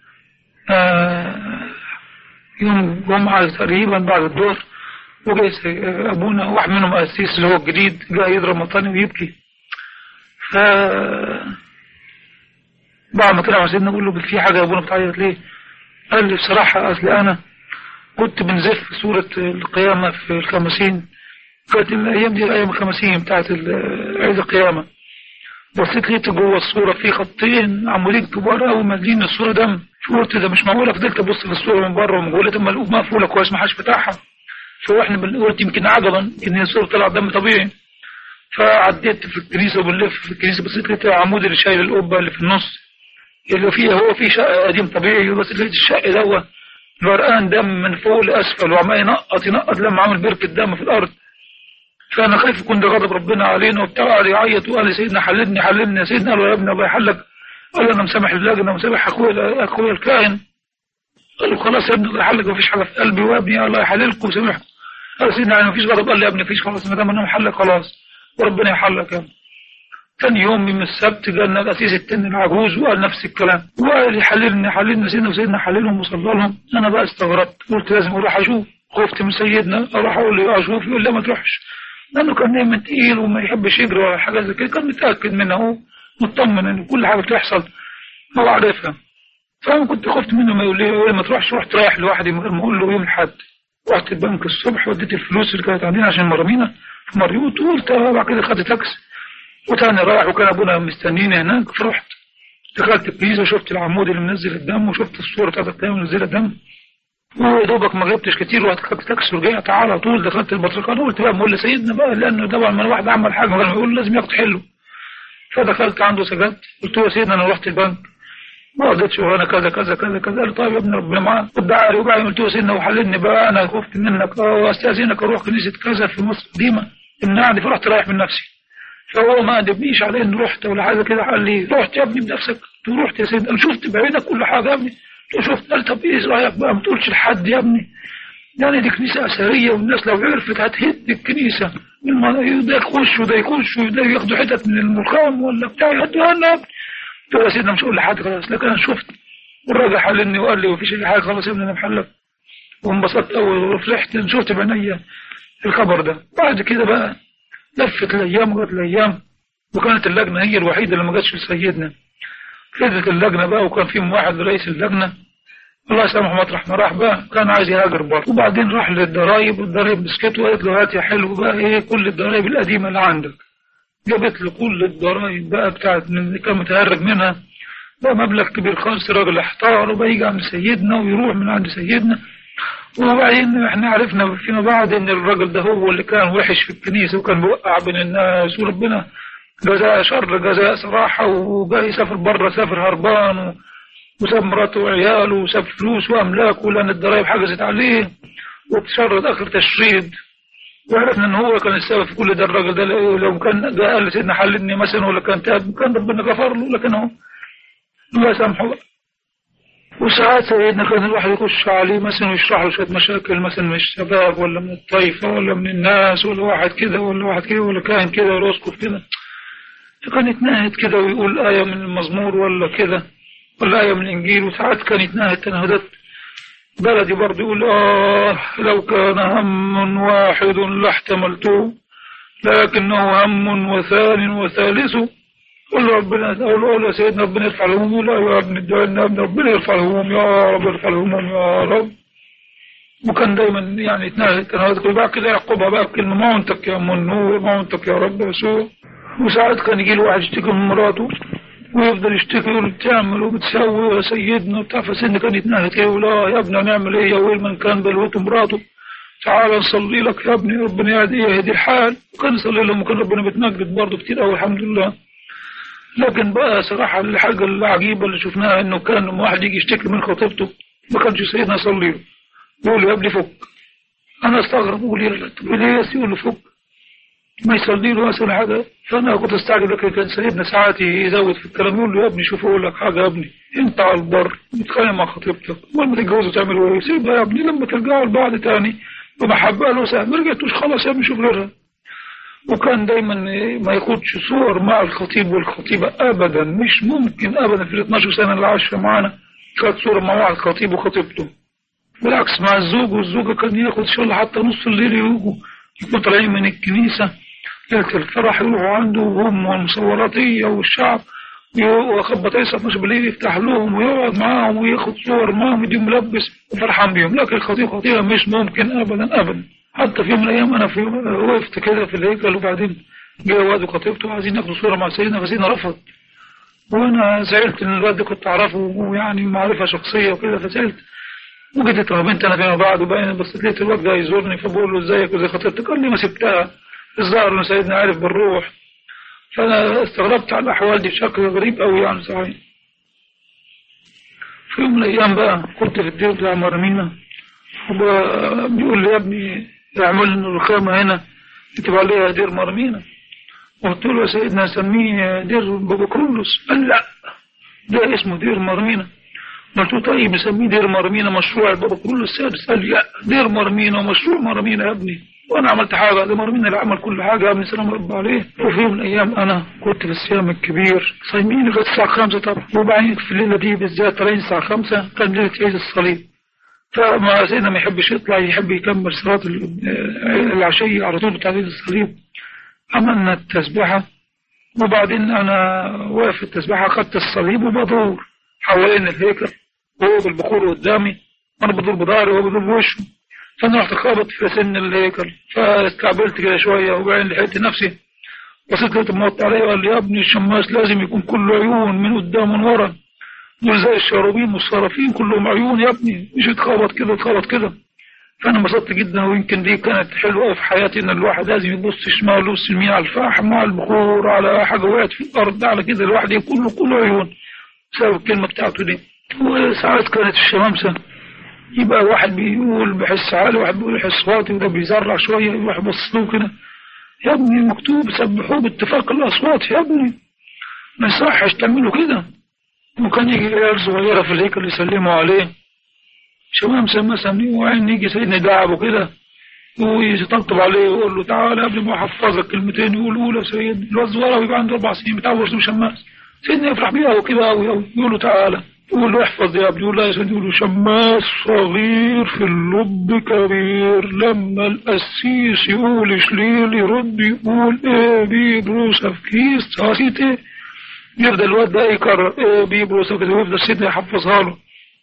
آه يوم جمعه تقريبا بعد الظهر وجاي ابونا واحد منهم قسيس اللي هو الجديد جاي يضرب مطاني ويبكي ف بعد ما طلع مع سيدنا بقول له في حاجة يا ابونا بتعيط ليه قال لي بصراحة أصل أنا كنت بنزف سورة القيامة في الخمسين كانت الأيام دي الأيام الخمسين بتاعت عيد القيامة بصيت لقيت جوه الصورة في خطين عمالين كبار قوي مالين الصورة دم قلت ده مش معقولة فضلت أبص في الصورة من بره ومن جوه لقيت مقفولة كويس ما حدش فتحها فاحنا قلت يمكن عجبا يمكن الصورة طلع دم طبيعي فعديت في الكنيسة وبنلف في الكنيسة بصيت لقيت العمود اللي شايل القبة اللي في النص اللي فيه هو في شق قديم طبيعي بس لقيت الشق دوت غرقان دم من فوق لاسفل وعمال ينقط ينقط لما عمل بركة دم في الارض فانا خايف يكون ده غضب ربنا علينا وبتاع قعد يعيط وقال لي سيدنا حللني حللني يا سيدنا قال له يا ابني الله يحلك قال له انا مسامح اللجنه ومسامح اخويا اخويا الكاهن قال له خلاص يا ابني الله يحلك مفيش حاجه في قلبي وابني الله يحللكم وسامحكم قال سيدنا يعني مفيش غضب قال لي يا ابني مفيش خلاص ما دام انا محلك خلاص وربنا يحلك يا ابني ثاني يوم من السبت جالنا الأسيس التاني العجوز وقال نفس الكلام وقال يحللني حللنا سيدنا وسيدنا حللهم وصلى لهم أنا بقى استغربت قلت لازم أروح أشوف خفت من سيدنا أروح أقول له أشوف يقول لا ما تروحش لأنه كان نايم تقيل وما يحبش يجري ولا حاجة زي كده كان متأكد منه هو مطمن إن كل حاجة بتحصل هو عارفها فأنا كنت خفت منه ما يقول لي ما تروحش رحت رايح لوحدي من غير ما أقول له يوم الأحد رحت البنك الصبح وديت الفلوس اللي كانت عندنا عشان مرمينا في مريوط وقلت بعد كده خدت تاكسي وتاني رايح وكان ابونا مستنيني هناك فرحت دخلت الكنيسه شفت العمود اللي منزل الدم وشفت الصوره بتاعت القيامه منزله دم ويا دوبك ما غبتش كتير وقت تكسر رجعت على طول دخلت البطريقه قلت بقى بقول لسيدنا بقى لانه طبعا ما الواحد عمل حاجه كان يقول لازم ياخد حله فدخلت عنده سجدت قلت له يا سيدنا انا رحت البنك ما قضيت شغلانه كذا كذا كذا كذا قال لي طيب يا ابني ربنا معاك والدعاري وبعدين قلت له يا سيدنا وحللني بقى انا خفت منك اه واستاذنك اروح كنيسه كذا في مصر قديمه امنعني فرحت رايح من نفسي فهو ما ادبنيش عليه اني رحت ولا حاجه كده قال لي رحت يا ابني بنفسك قلت له رحت يا سيدنا انا شفت بعينك كل حاجه يا ابني قلت له شفت قال طب ايه رايك بقى ما تقولش لحد يا ابني يعني دي كنيسه اثريه والناس لو عرفت هتهد الكنيسه من ما ده يخش وده يخش وده ياخدوا حتت من المرخام ولا بتاع يهدوها لنا قلت له يا سيدنا مش هقول لحد خلاص لكن انا شفت والراجل حللني وقال لي مفيش اي حاجه خلاص يا ابني انا محلك وانبسطت قوي وفرحت إن شفت بعينيا الخبر ده بعد كده بقى لفت الايام وجت الايام وكانت اللجنه هي الوحيده اللي ما جاتش لسيدنا فضلت اللجنه بقى وكان فيهم واحد رئيس اللجنه الله يسامحه مطرح ما راح بقى كان عايز يهاجر برضه وبعدين راح للضرايب والضرايب مسكته وقالت له هات يا حلو بقى ايه كل الضرايب القديمه اللي عندك جابت له كل الضرايب بقى بتاعت من اللي كان متهرج منها بقى مبلغ كبير خالص راجل احتار وبقى يجي عند سيدنا ويروح من عند سيدنا وبعدين احنا عرفنا فيما بعد ان الراجل ده هو اللي كان وحش في الكنيسه وكان بيوقع بين الناس وربنا جزاء شر جزاء صراحه وبقى يسافر بره سافر هربان و... وساب مراته وعياله وساب فلوس واملاكه لان الضرايب حجزت عليه وتشرد اخر تشريد وعرفنا ان هو كان السبب في كل ده الراجل ده لو كان جاء قال سيدنا حللني مثلا ولا كان تاب كان ربنا غفر له لكن هو الله يسامحه بقى. وساعات سيدنا كان الواحد يخش عليه مثلا ويشرح له شويه مشاكل مثلا من الشباب ولا من الطائفه ولا من الناس ولا واحد كده ولا واحد كده ولا كاهن كده ولا اسقف كده فكان يتناهد كده ويقول آية من المزمور ولا كده ولا آية من الإنجيل وساعات كان يتناهد تنهدات بلدي برضه يقول آه لو كان هم واحد لاحتملته لكنه هم وثان وثالث قل له ربنا أقول له يا سيدنا ربنا يرفع الهموم لا يا ابن ادعي لنا ابن ربنا يرفع الهموم يا رب يرفع الهموم يا رب وكان دايما يعني يتناهد تنهدات كل بعد كده يعقبها بقى بكلمة ما انتك يا أم النور ما انتك يا رب يسوع وساعات كان يجي له واحد يشتكي من مراته ويفضل يشتكي يقول بتعمل وبتسوي يا سيدنا وبتاع فسيدنا كان يتنهد كده يقول اه يا ابني هنعمل ايه يا ويل من كان بلوته مراته تعالى نصلي لك يا ابني ربنا يهدي يهدي الحال وكان يصلي لهم وكان ربنا بيتنجد برضه كتير قوي الحمد لله لكن بقى صراحة الحاجة العجيبة اللي شفناها انه كان لما واحد يجي يشتكي من خطيبته ما كانش سيدنا يصلي له يقول له يا ابني فك انا استغرب اقول يا ليه يقول له فك ما يصلي له مثلا حاجة فأنا كنت أستعجب لكن كان سيدنا ساعات يزود في الكلام يقول له يا ابني شوف أقول لك حاجة يا ابني أنت على البر بتتخانق مع خطيبتك أول ما تتجوزوا تعملوا إيه؟ سيبها يا ابني لما ترجعوا لبعض تاني بمحبة له سهل ما رجعتوش خلاص يا ابني شوف غيرها وكان دايما ما ياخدش صور مع الخطيب والخطيبة أبدا مش ممكن أبدا في ال 12 سنة اللي عاشها معانا كانت صورة مع الخطيب وخطيبته بالعكس مع الزوج والزوجة كان ياخد إن شاء الله حتى نص الليل يجوا يكونوا طالعين من الكنيسة ليلة الفرح يروحوا عنده وهم والمصوراتية والشعب وخبط عيسى 12 بالليل يفتح لهم ويقعد معاهم وياخد صور معاهم ويديهم ملبس وفرحان بيهم لكن الخطيب خطيبة مش ممكن أبدا أبدا حتى في يوم من الأيام أنا في وقفت كده في الهيكل وبعدين جه واد وخطيبته عايزين ياخدوا صورة مع سيدنا فسيدنا رفض وأنا زعلت إن الواد ده كنت أعرفه ويعني معرفة شخصية وكده فزعلت وجيت طب انت انا فيما بعد وبقينا بصيت لقيت الواد ده يزورني فبقول له ازيك وزي خطيبتك قال لي ما سبتها الظاهر ان سيدنا عارف بالروح فانا استغربت على الاحوال دي بشكل غريب قوي يعني صحيح في يوم من الايام بقى كنت في الدير بتاع مرمينا بيقول لي يا ابني اعمل لنا الرخامه هنا اكتب عليها دير مرمينا قلت له يا سيدنا سميه دير بابا كرولوس قال لا ده اسمه دير مرمينا قلت له طيب نسميه دير مرمينا مشروع البابا كرولوس السادس قال لي لا دير مرمينا ومشروع مرمينا يا ابني وانا عملت حاجه ده مرمينا اللي عمل كل حاجه يا ابني سلام رب عليه وفي يوم من الايام انا كنت في الصيام الكبير صايمين لغايه الساعه 5 طبعا وبعدين في الليله دي بالذات طالعين الساعه 5 كان ليله عيد الصليب فما سيدنا ما يحبش يطلع يحب يكمل صلاه العشيه على طول بتاع عيد الصليب عملنا التسبيحه وبعدين انا واقف في التسبيحه اخدت الصليب وبدور حوالين الهيكل وهو بالبخور قدامي وانا بدور بضهري وهو بدور بوشه فانا رحت خابط في سن الهيكل فاستعبلت كده شويه وبعدين لحقت نفسي بصيت لقيت موطي عليا وقال لي يا ابني الشماس لازم يكون كله عيون من قدام ومن ورا دول زي الشرابين والصرافين كلهم عيون يا ابني مش يتخبط كده يتخبط كده فانا انبسطت جدا ويمكن دي كانت حلوه قوي في حياتي ان الواحد لازم يبص شمال ويبص يمين على الفحم على البخور على حاجه وقعت في الارض على كده الواحد كله كله عيون بسبب الكلمه بتاعته دي وساعات كانت الشمامسه يبقى واحد بيقول بحس عالي واحد بيقول بحس واطي وده بيزرع شويه واحد بص له كده يا ابني مكتوب سبحوه باتفاق الاصوات يا ابني ما يصحش تعملوا كده وكان يجي عيال صغيره في الهيكل يسلموا عليه شمامسه مثلا وعين يجي سيدنا دعبه كده ويطبطب عليه ويقول له تعالى قبل ما احفظك كلمتين يقول له يا سيد الواد صغير ويبقى عنده اربع سنين بتاع اسمه شماس سيدنا يفرح بيها وكده قوي قوي يقول له تعالى يقول له احفظ يا ابني يقول له يا سيدي يقول له شماس صغير في اللب كبير لما القسيس يقول شليل يرد يقول ايه بيبروسه في كيس نسيت ايه يفضل الواد ده يكرر ايه بيبروسه كده ويفضل سيدنا يحفظها له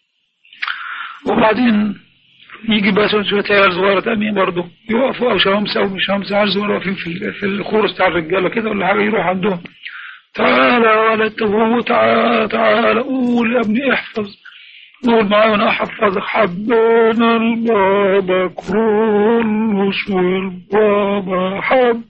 وبعدين يجي بقى شوية عيال صغيرة تانية برضه يقفوا أو شمسة أو مش شمسة عيال صغيرة واقفين في في الخورس بتاع الرجالة كده ولا حاجة يروح عندهم تعالى يا ولد هو تعالى تعالى قول يا ابني احفظ قول معايا وانا احفظك حبينا البابا كرولوس والبابا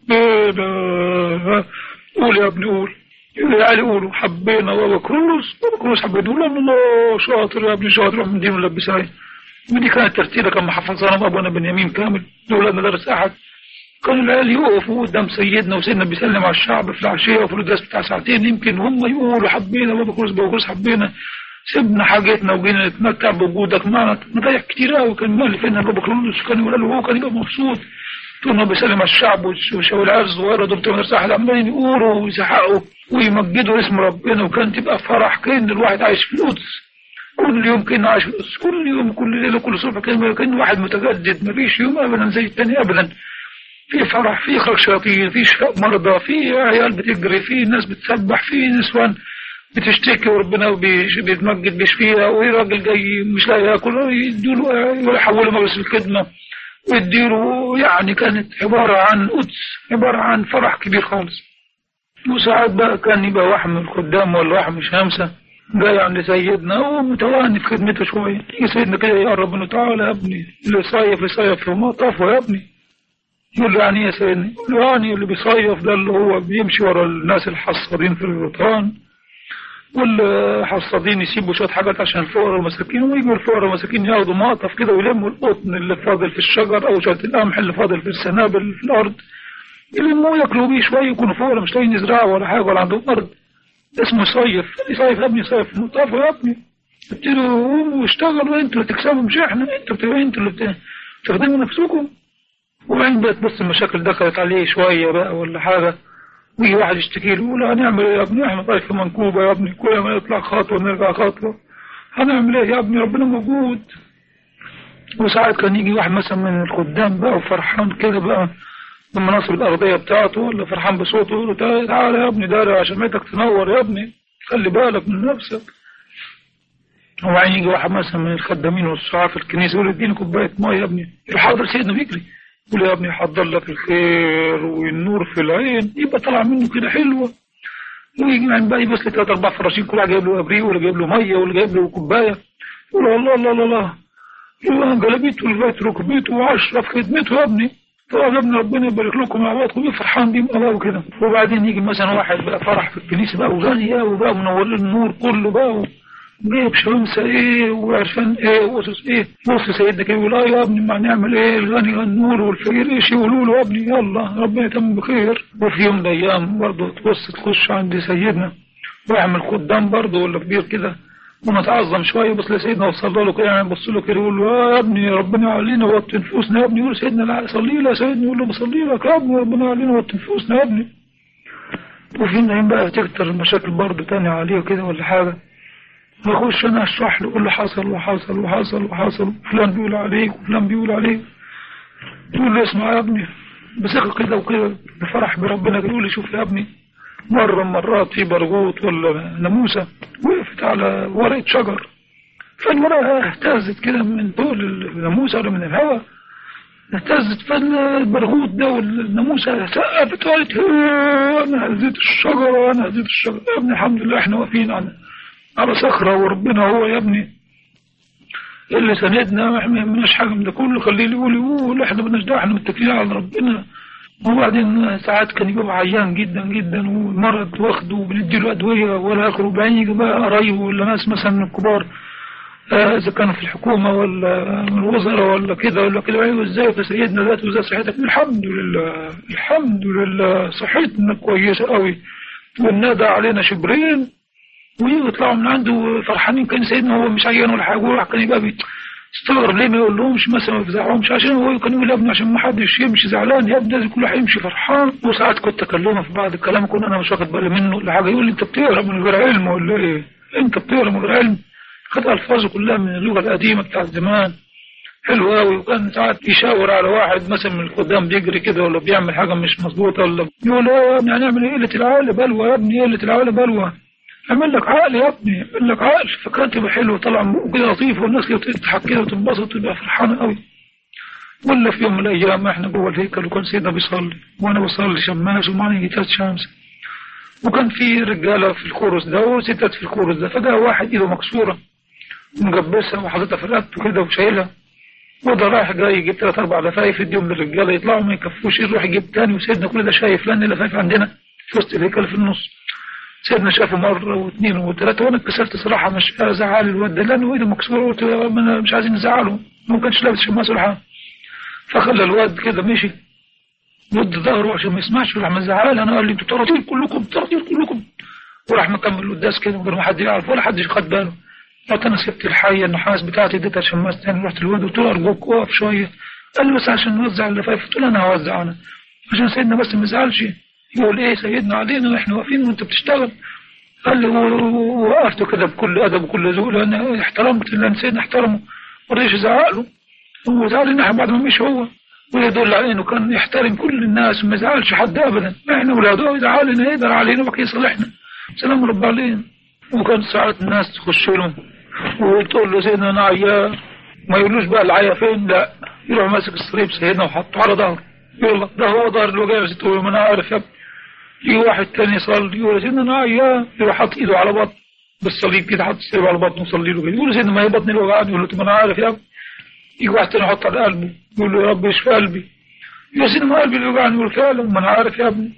حبينا قول يا ابني قول يعني قولوا حبينا بابا كرولوس بابا كرولوس حبينا قول الله شاطر يا ابني شاطر من دي ملبسها ودي كانت ترتيبة كان محفظانا ابونا بنيامين كامل دول مدارس احد كانوا العيال يقفوا قدام سيدنا وسيدنا بيسلم على الشعب في العشية وفي القداس بتاع ساعتين يمكن هم يقولوا حبينا بابا كرولوس بابا كرولوس حبينا سيبنا حاجتنا وجينا نتمتع بوجودك معنا نضيع كتير قوي كان مالي فينا بابا كرولوس كان يقول له هو كان يبقى مبسوط طول ما بيسلم على الشعب والعيال الصغيره دول بتوع مدرسه احد عمالين يقولوا ويزحقوا ويمجدوا اسم ربنا وكان تبقى فرح كان الواحد عايش في القدس كل يوم كان عايش في القدس كل يوم كل ليله كل صبح كان كان واحد متجدد ما فيش يوم ابدا زي الثاني ابدا في فرح في اخراج شياطين في شفاء مرضى في عيال بتجري في ناس بتسبح في نسوان بتشتكي وربنا بيتمجد بيشفيها وراجل جاي مش لاقي ياكل يديله يحوله مجلس الخدمه ويديله يعني كانت عبارة عن قدس عبارة عن فرح كبير خالص وساعات بقى كان يبقى واحد من الخدام ولا واحد من شمسة جاي عند سيدنا ومتواني في خدمته شوية يجي سيدنا كده يقرب منه تعالى يا ابني اللي صيف يصيف في مطافه يا ابني يقول له يعني ايه يا سيدنا يقول له يعني اللي بيصيف ده اللي هو بيمشي ورا الناس الحصادين في الغيطان والحصادين يسيبوا شوية حاجات عشان الفقراء والمساكين ويجوا الفقراء والمساكين ياخدوا مقطف كده ويلموا القطن اللي فاضل في الشجر أو شوية القمح اللي فاضل في السنابل في الأرض يلموه ياكلوا بيه شوية يكونوا فقراء مش لاقيين يزرعوا ولا حاجة ولا عندهم أرض اسمه صيف يصيف يا ابني صيف مطاف يا ابني ابتدوا قوموا واشتغلوا انتوا اللي تكسبوا مش احنا انتوا بتبقوا انتوا اللي بتخدموا نفسكم وبعدين بقت بس المشاكل دخلت عليه شوية بقى ولا حاجة ويجي واحد يشتكي له يقول هنعمل ايه يا ابني احنا طايف في منكوبة يا ابني كل ما يطلع خطوة نرجع خطوة هنعمل ايه يا ابني ربنا موجود وساعات كان يجي واحد مثلا من الخدام بقى وفرحان كده بقى بالمناصب الأرضية بتاعته ولا فرحان بصوته يقول له تعالى يا ابني داري عشان ميتك تنور يا ابني خلي بالك من نفسك وبعدين يجي واحد مثلا من الخدامين والسعاة في الكنيسة يقول اديني كوباية مية يا ابني حاضر سيدنا بيجري يقول يا ابني حضر لك الخير والنور في العين يبقى طلع منه كده حلوة ويجي من بقى يبص لي ثلاث أربع فراشين كل واحد جايب له أبريق ولا جايب له مية ولا جايب له كوباية يقول الله الله الله الله يقول جلبيته لغاية ركبته وعشرة في خدمته يا ابني طبعا يا ابني ربنا يبارك لكم مع بعض كل فرحان بيه بقى وكده وبعدين يجي مثلا واحد بقى فرح في الكنيسة بقى وغني وبقى منور له النور كله بقى جايب شمسة ايه وعرفان ايه واسس ايه بص سيدنا كده يقول اه يا ابني ما نعمل ايه الغني النور والفقير ايش يقولوا له يا ابني يلا ربنا يتم بخير وفي يوم من الايام برضه تبص تخش عند سيدنا ويعمل خدام برضه ولا كبير كده ونتعظم شويه بص لسيدنا وصلى له كده يعني بص له كده يقول له اه يا ابني ربنا يعلينا ووطي نفوسنا يا ابني يقول سيدنا لا صلي له سيدنا يقول له بصلي لك يا ابني ربنا يعلينا ووطي نفوسنا يا ابني وفي يوم بقى تكتر المشاكل برضه تاني عليه كده ولا حاجه واخش انا اشرح له اقول له حصل وحصل وحصل وحصل فلان بيقول عليك وفلان بيقول عليك يقول له اسمع يا ابني بثقة كده وكده بفرح بربنا يقول لي شوف يا ابني مرة من مرات في برغوت ولا ناموسة وقفت على ورقة شجر فالورقة اهتزت كده من طول الناموسة ولا من الهواء اهتزت فالبرغوث ده والناموسة سقفت وقالت "هيه، أنا هزيت الشجرة أنا هزيت الشجرة يا ابني الحمد لله احنا واقفين على على صخرة وربنا هو يا ابني اللي سندنا احنا ما يهمناش حاجة من ده كله خليه يقول يقول احنا مالناش دعوة احنا متكلين على ربنا وبعدين ساعات كان يبقى عيان جدا جدا والمرض واخده وبنديله أدوية ولا آخره وبعدين يجي بقى قرايبه ولا ناس مثلا من الكبار آه، إذا كانوا في الحكومة ولا من الوزراء ولا كده ولا كده أيوه إزاي يا سيدنا ذات وإزاي صحتك الحمد لله الحمد لله صحتنا كويسة قوي والنادى علينا شبرين ويجوا يطلعوا من عنده فرحانين كان سيدنا هو مش عيان ولا حاجة وراح كان يبقى بي- استغرب ليه ما يقول لهمش مثلا ما يفزعهمش عشان هو كان يقول يا ابني عشان ما حدش يمشي زعلان يا ابني لازم كل واحد يمشي فرحان وساعات كنت اكلمه في بعض الكلام كنت انا مش واخد بالي منه ولا حاجه يقول لي انت بتقرا من غير علم ولا ايه؟ انت بتقرا من غير علم خد الفاظه كلها من اللغه القديمه بتاعت زمان حلو قوي وكان ساعات يشاور على واحد مثلا من القدام بيجري كده ولا بيعمل حاجه مش مظبوطه ولا يقول له يا ابني هنعمل ايه قله العقل بلوى يا ابني قله العقل بلوى اعمل لك عقل يا ابني اعمل لك عقل فكانت تبقى حلوه طالعه من بقه كده لطيف والناس كده تضحك كده وتنبسط وتبقى فرحانه قوي ولا في يوم من الايام احنا جوه الهيكل وكان سيدنا بيصلي وانا بصلي شماس ومعنا جيتات شمس وكان في رجاله في الكورس ده وستات في الكورس ده فجاء واحد ايده مكسوره مجبسها وحاططها في رقبته كده وشايلها وده رايح جاي يجيب ثلاث اربع لفايف يديهم للرجاله يطلعوا ما يكفوش يروح يجيب تاني وسيدنا كل ده شايف لان اللفايف عندنا في وسط الهيكل في النص سيدنا شافه مرة واثنين وثلاثة وأنا اتكسرت صراحة مش أزعل الواد ده لأنه إيده مكسورة قلت له أنا مش عايزين نزعله ما كانش لابس شماس ولا حاجة فخلى الواد كده مشي مد ظهره عشان ما يسمعش وراح مزعل أنا قال لي أنتوا طراطير كلكم طراطير كلكم وراح مكمل القداس كده من غير ما حد يعرف ولا حد خد باله رحت أنا سبت الحية النحاس بتاعتي اديتها شماس تاني رحت الواد قلت له أرجوك وقف شوية قال لي بس عشان نوزع اللفايف قلت له أنا هوزع أنا عشان سيدنا بس ما يزعلش يقول إيه سيدنا علينا وإحنا واقفين وأنت بتشتغل قال لي و- وقفت كده بكل ادب وكل ذوق لان احترمت لان سيدنا احترمه ما رضيش يزعق له هو زعل ان احنا بعد ما مشي هو ويدل على انه كان يحترم كل الناس وما يزعلش حد ابدا احنا ولاده يزعل لنا يقدر علينا وبقى يصلحنا سلام رب علينا وكان ساعات الناس تخش له وتقول له سيدنا انا عيان ما يقولوش بقى العيا فين لا يروح ماسك الصليب سيدنا وحطه على ظهره يقول لك ده هو ظهر الوجع بس تقول له ما انا عارف يا ابني يجي واحد تاني يصلي يقول يا سيدنا انا عيان يروح حاطط ايده على بطن بالصليب كده حاطط الصليب على بطنه ويصلي له كده يقول يا سيدنا ما هي بطني اللي وجعاني يقول له طب ما انا عارف يا ابني يجي واحد تاني يحط على قلبه يقول له يا رب اشفي قلبي يقول يا سيدنا ما قلبي اللي وجعني يقول فعلا ما انا عارف يا ابني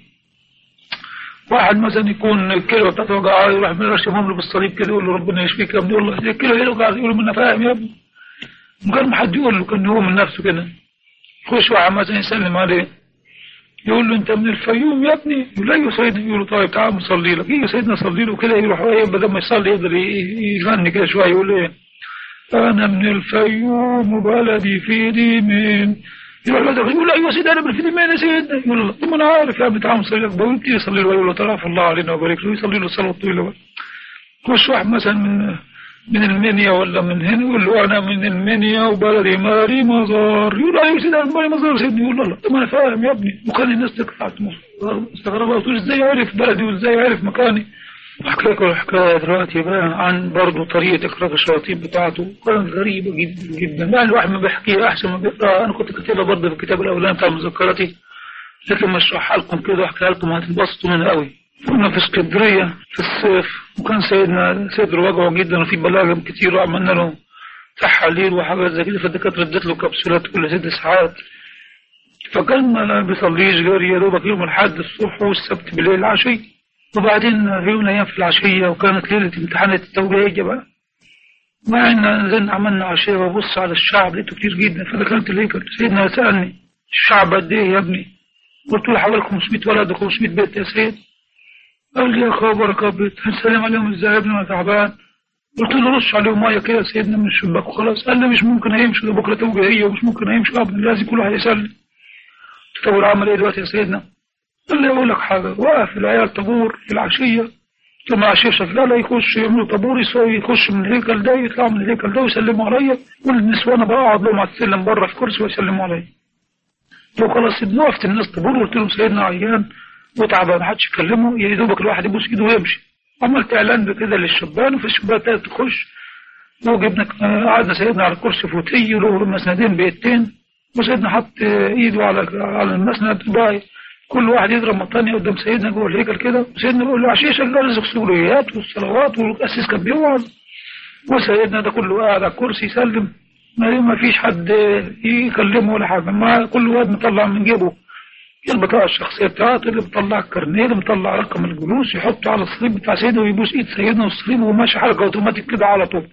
واحد مثلا يكون الكلى بتاعته وجعاه يروح مرشمهم له بالصليب كده يقول له ربنا يشفيك يا ابني والله الكلى هي وجعت يقول له ما انا فاهم يا ابني من غير ما حد يقول له كان هو من نفسه كده يخش واحد مثلا يسلم عليه يقول له انت من الفيوم يا ابني يقول له ايوه سيدنا يقول له طيب تعال نصلي لك ايوه سيدنا صلي له كده يروح هو بدل ما يصلي يقدر ي- يغني كده شويه يقول ايه انا من الفيوم وبلدي في ديمين يروح الولد يقول له ايوه سيدنا انا من في ديمين يا سيدنا يقول له طب ما انا عارف يا ابني تعال نصلي لك بقول يبتدي يصلي له يقول له ترافع الله علينا وبارك له يصلي له الصلاه الطويله بقى يخش واحد مثلا من من المنيا ولا من هنا يقول له انا من المنيا وبلدي ماري مزار يقول له ايوه سيدنا ماري مزار سيدنا يقول له لا طب ما انا فاهم يا ابني وكان الناس تقطع مستغربه تقول ازاي عرف بلدي وازاي عرف مكاني احكي لكم الحكايه دلوقتي بقى عن برضه طريقه اخراج الشياطين بتاعته كانت غريبه جدا جدا يعني الواحد ما بيحكيها احسن ما بيقراها انا كنت كاتبها برضه في الكتاب الاولاني بتاع مذكراتي لكن بشرحها لكم كده واحكيها لكم هتنبسطوا منها قوي كنا في اسكندريه في الصيف وكان سيدنا صدره وجعه جدا وفي بلاغم كتير وعملنا له تحاليل وحاجات زي كده فالدكاتره ادت له كبسولات كل ست ساعات فكان ما بيصليش غير يا دوبك يوم الحد الصبح والسبت بالليل العشي وبعدين في يوم من الايام في العشيه وكانت ليله امتحانات التوجيهيه بقى مع ان نزلنا عملنا عشيه وابص على الشعب لقيته كتير جدا فدخلت الهيكل سيدنا سالني الشعب قد ايه يا ابني؟ قلت له حوالي 500 ولد و 500 بيت يا سيد قال لي يا خبرك ابيض هنسلم عليهم ازاي يا ابني انا تعبان قلت له رش عليهم ميه كده يا سيدنا من الشباك وخلاص قال لي مش ممكن هيمشوا ده بكره توجيهيه ومش ممكن هيمشوا ابدا لازم كل واحد يسلم قلت له العمل ايه دلوقتي يا سيدنا؟ قال لي اقول لك حاجه وقف العيال طابور في العشيه ثم عشيشة لا لا يخش يعملوا طابور يسوي يخش من الهيكل ده يطلعوا من الهيكل ده ويسلموا عليا والنسوان بقى اقعد لهم على السلم بره في كرسي ويسلموا عليا وخلاص سيدنا وقفت الناس طابور وقلت لهم سيدنا عيان وتعبان ما حدش يكلمه يا دوبك الواحد يبوس ايده ويمشي عملت اعلان بكده للشبان وفي الشبان تخش وجبنا قعدنا سيدنا على الكرسي فوتي وله مسندين بيتين وسيدنا حط ايده على على المسند بقى كل واحد يضرب مطانية قدام سيدنا جوه الهيكل كده وسيدنا بيقول له عشيش الجرس السوريات والصلوات والقسيس كان بيوعظ وسيدنا ده كله قاعد على الكرسي يسلم ما ما فيش حد يكلمه ولا حاجة ما كل واحد مطلع من جيبه البطاقة الشخصية بتاعته اللي مطلع الكارنيه اللي مطلع رقم الجلوس يحطه على الصليب بتاع سيدنا ويبوس ايد سيدنا والصليب وماشي حركة اوتوماتيك كده على طول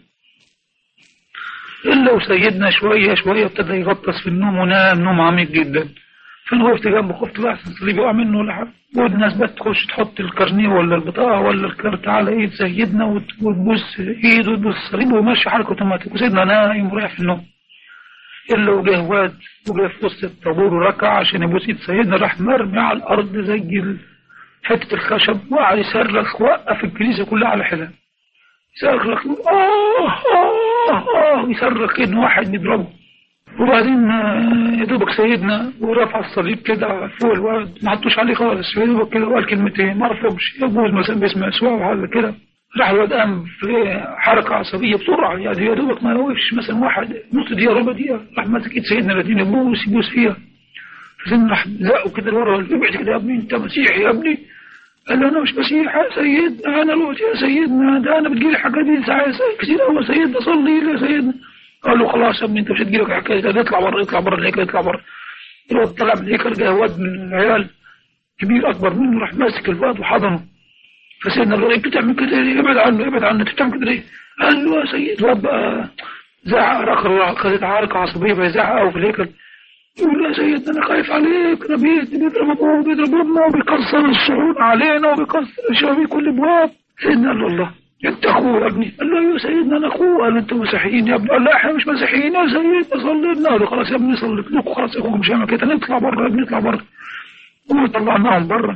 إلا وسيدنا شوية شوية ابتدى يغطس في النوم ونام نوم عميق جدا فأنا وقفت جنبه خفت بقى أحسن الصليب يقع منه ولا حاجة والناس بقى تخش تحط الكارنيه ولا البطاقة ولا الكارت على إيد سيدنا وت- وتبوس إيده وتبوس الصليب ويمشي حركة اوتوماتيك وسيدنا نايم ورايح في النوم إلا وجه واد وجه في وسط الطابور وركع عشان يبوس إيد سيدنا راح مرمي على الأرض زي ال- حتة الخشب وقعد يصرخ وقف الكنيسة كلها على حلال يصرخ آه آه آه يصرخ كأنه واحد بيضربه وبعدين آه، يا دوبك سيدنا ورفع الصليب كده فوق الورد ما حطوش عليه خالص يا دوبك كده وقال كلمتين ما عرفهمش يجوز مثلا باسم يسوع وحاجه كده راح الواد قام في حركه عصبيه بسرعه يعني يا دوبك ما وقفش مثلا واحد نص دقيقه ربع دقيقه راح ماسك ايد سيدنا الذين يبوس يبوس فيها فسيدنا راح زقه كده لورا ابعد كده يا ابني انت مسيحي يا ابني قال له انا مش مسيحي يا سيدنا انا الوقت يا سيدنا ده انا بتجيلي حاجات دي ساعات كتير قوي يا سيدنا صلي لي يا سيدنا قال له خلاص يا ابني انت مش هتجيلك الحكايه ده اطلع بره اطلع بره الهيكل اطلع بره الواد طلع من الهيكل جه واد من العيال كبير اكبر منه راح ماسك الواد وحضنه فسيدنا قال له انت بتعمل كده ليه؟ ابعد عنه ابعد عنه انت بتعمل كده ليه؟ قال له يا سيد الواد بقى زعق رخر خدت عارقه عصبيه بيزعق قوي في الهيكل يقول له يا سيدنا انا خايف عليك ده بيت بيضرب ابوه وبيضرب امه وبيكسر الصحون علينا وبيكسر الشبابيك كل ابواب سيدنا قال له الله انت اخوه يا ابني قال له ايوه يا سيدنا انا اخوه قال له انتوا مسيحيين يا ابني قال لا احنا مش مسيحيين يا سيدنا صلي لنا قال له خلاص يا ابني صلي لكم خلاص اخوكم مش هيعمل كده نطلع بره يا ابني نطلع بره وطلعناهم بره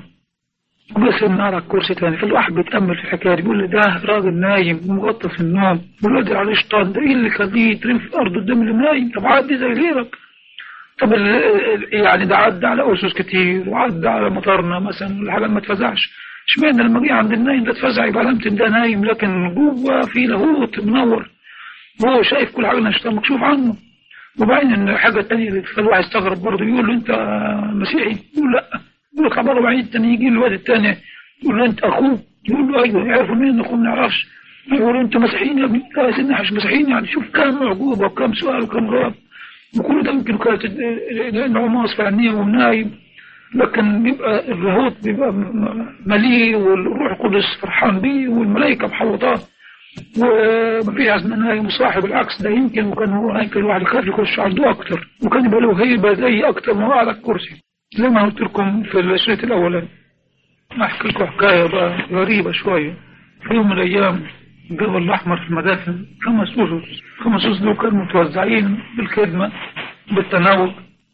بس النار على الكرسي تاني فالواحد بيتأمل في الحكاية دي بيقول لي ده راجل نايم ومغطى في النوم والواد عليه شيطان ده ايه اللي يخليه يترمي في الأرض قدام اللي نايم طب عدي زي غيرك طب ال- ال- يعني ده عدى على أسس كتير وعدى على مطارنا مثلا والحاجة ما اتفزعش اشمعنى لما جه عند النايم ده اتفزع يبقى علامة إن ده نايم لكن جوه في لاهوت منور وهو شايف كل حاجة الشيطان مكشوف عنه وبعدين ان الحاجة التانية اللي تخلي الواحد يستغرب برضه يقول له انت مسيحي يقول لا يقول لك عبارة بعيد التاني يجي الواد التاني يقول له انت اخوه يقول له ايوه يعرفوا منين اخوه ما نعرفش يقول له انت مسيحيين يا ابني لا يا سيدنا احنا مش مسيحيين يعني شوف كم معجوبة وكم سؤال وكم جواب وكل ده يمكن كانت العماص فعنية ونايم لكن بيبقى الرهوت بيبقى م- مليء والروح القدس فرحان بيه والملائكة محوطاه ومفيش عزم نايم وصاحب العكس ده يمكن وكان هو هيك الواحد يخاف يخش عنده أكتر وكان يبقى له هيبة زي أكتر ما هو على الكرسي زي ما قلت لكم في الشريط الأولاني أحكي لكم حكاية بقى غريبة شوية في يوم من الأيام الجبل الأحمر في المدافن خمس أسس خمس أسس دول كانوا متوزعين بالخدمة بالتناوب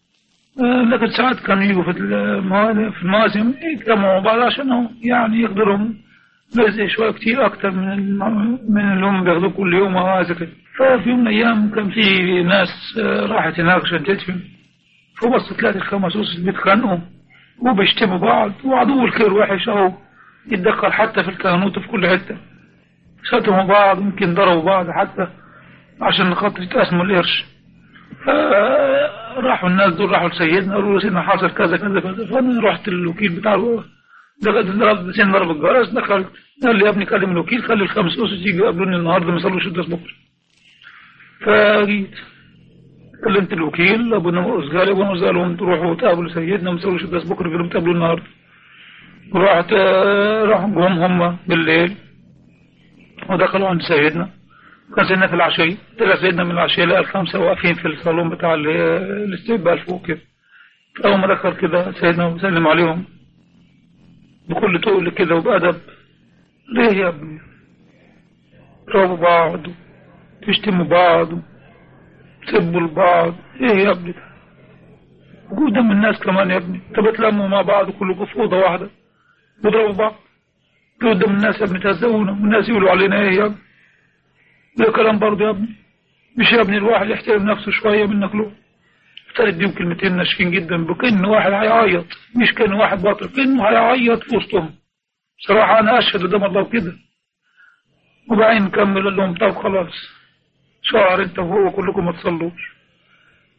آه، لكن ساعات كانوا يجوا في المواد- في المواسم يجتمعوا مع بعض عشان يعني يقدروا رزق شوية كتير أكتر من الم- من اللي هم بياخدوه كل يوم وهذا كده ففي يوم من الأيام كان في ناس آه، راحت هناك عشان تدفن فبص تلاقي الخمس أسس بيتخانقوا وبيشتموا بعض وعدو الخير وحش أهو يتدخل حتى في الكهنوت في كل حتة شتموا بعض يمكن ضربوا بعض حتى عشان خاطر يتقسموا القرش فراحوا الناس دول راحوا لسيدنا قالوا له سيدنا حصل كذا كذا كذا فانا رحت للوكيل بتاعه دخلت ضربت سيدنا ضرب الجرس دخلت قال لي يا ابني كلم الوكيل خلي الخمس اسس يجوا يقابلوني النهارده ما يصلوش القداس بكره فجيت كلمت الوكيل ابونا مؤوس قال ابونا مؤوس قال لهم تروحوا تقابلوا سيدنا ما تسويش القداس بكره قالوا تقابلوا النهارده ورحت آه، راحوا جم هم بالليل ودخلوا عند سيدنا كان سيدنا في العشية طلع سيدنا من العشية لقى الخمسة واقفين في الصالون بتاع ال- الاستقبال فوق كده أول ما دخل كده سيدنا وسلم عليهم بكل تقل كده وبأدب ليه يا ابني تضربوا بعض تشتموا بعض تسبوا البعض ايه يا ابني ده قدام الناس كمان يا ابني طب اتلموا مع بعض كلكم في اوضه واحده بيضربوا بعض قدام الناس يا ابني تهزقونا والناس يقولوا علينا ايه يا ابني ده كلام برضه يا ابني مش يا ابني الواحد يحترم نفسه شويه منك له افترض بيهم كلمتين ناشفين جدا بكأن واحد هيعيط مش كأن واحد باطل كأنه هيعيط في وسطهم صراحة أنا أشهد قدام الله كده وبعدين نكمل قال لهم طب خلاص شهر أنت وهو كلكم ما تصلوش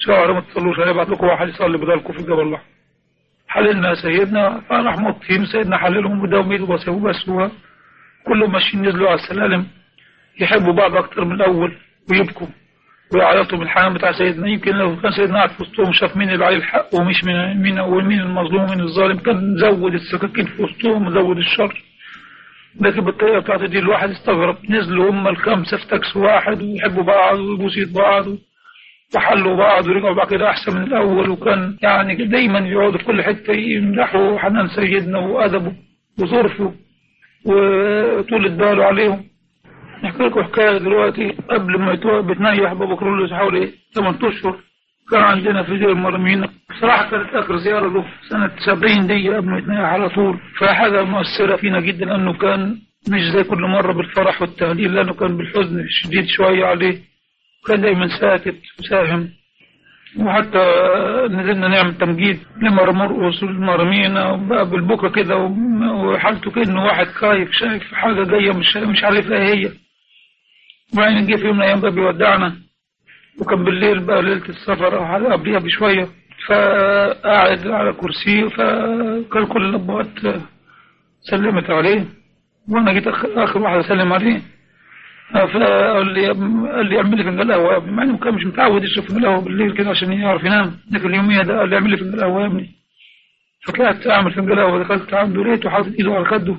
شهر ما تصلوش هيبعت لكم واحد يصلي بدلكم في الجبل الأحمر حللنا سيدنا فراح موطين سيدنا حللهم وداهم ايده بسوا بسوا كلهم ماشيين نزلوا على السلالم يحبوا بعض أكتر من الأول ويبكوا ويعيطوا من الحنان بتاع سيدنا يمكن لو كان سيدنا قاعد في وسطهم شاف مين اللي عليه الحق ومش من مين ومين المظلوم ومين الظالم كان زود السكاكين في وسطهم وزود الشر لكن بالطريقة بتاعته دي الواحد استغرب نزلوا هم الخمسة في تاكس واحد ويحبوا بعض ويبوسوا بعض وحلوا بعض ورجعوا بعد كده أحسن من الأول وكان يعني دايما يقعدوا في كل حتة يمدحوا حنان سيدنا وأدبه وظرفه وطولة باله عليهم نحكي لكم حكاية دلوقتي قبل ما يتوقع بتنيح بابا كرولوس حوالي 8 أشهر كان عندنا في دير المرمينا بصراحة كانت آخر زيارة له في سنة 70 دي قبل ما يتنيح على طول فحاجة مؤثرة فينا جدا لأنه كان مش زي كل مرة بالفرح والتهليل لأنه كان بالحزن الشديد شوية عليه كان دايما ساكت وساهم وحتى نزلنا نعمل تمجيد لمرمرقص والمرمينا وبقى بالبكا كده وحالته كأنه واحد خايف شايف حاجة جاية مش مش عارف ايه هي وبعدين جه في يوم من الأيام بقى بيودعنا وكان بالليل بقى ليلة السفر أو حاجة قبلها بشوية فقعد على كرسي فكان كل الأبوات سلمت عليه وأنا جيت آخر واحد أسلم عليه فقال لي قال لي اعمل لي فنجان قهوه يا ابني مع انه كان مش متعود يشرب فنجان قهوه بالليل كده عشان يعرف ينام لكن اليوميه ده قال لي اعمل لي فنجان قهوه يا ابني فطلعت اعمل فنجان قهوه دخلت عنده لقيته حاطط ايده على خده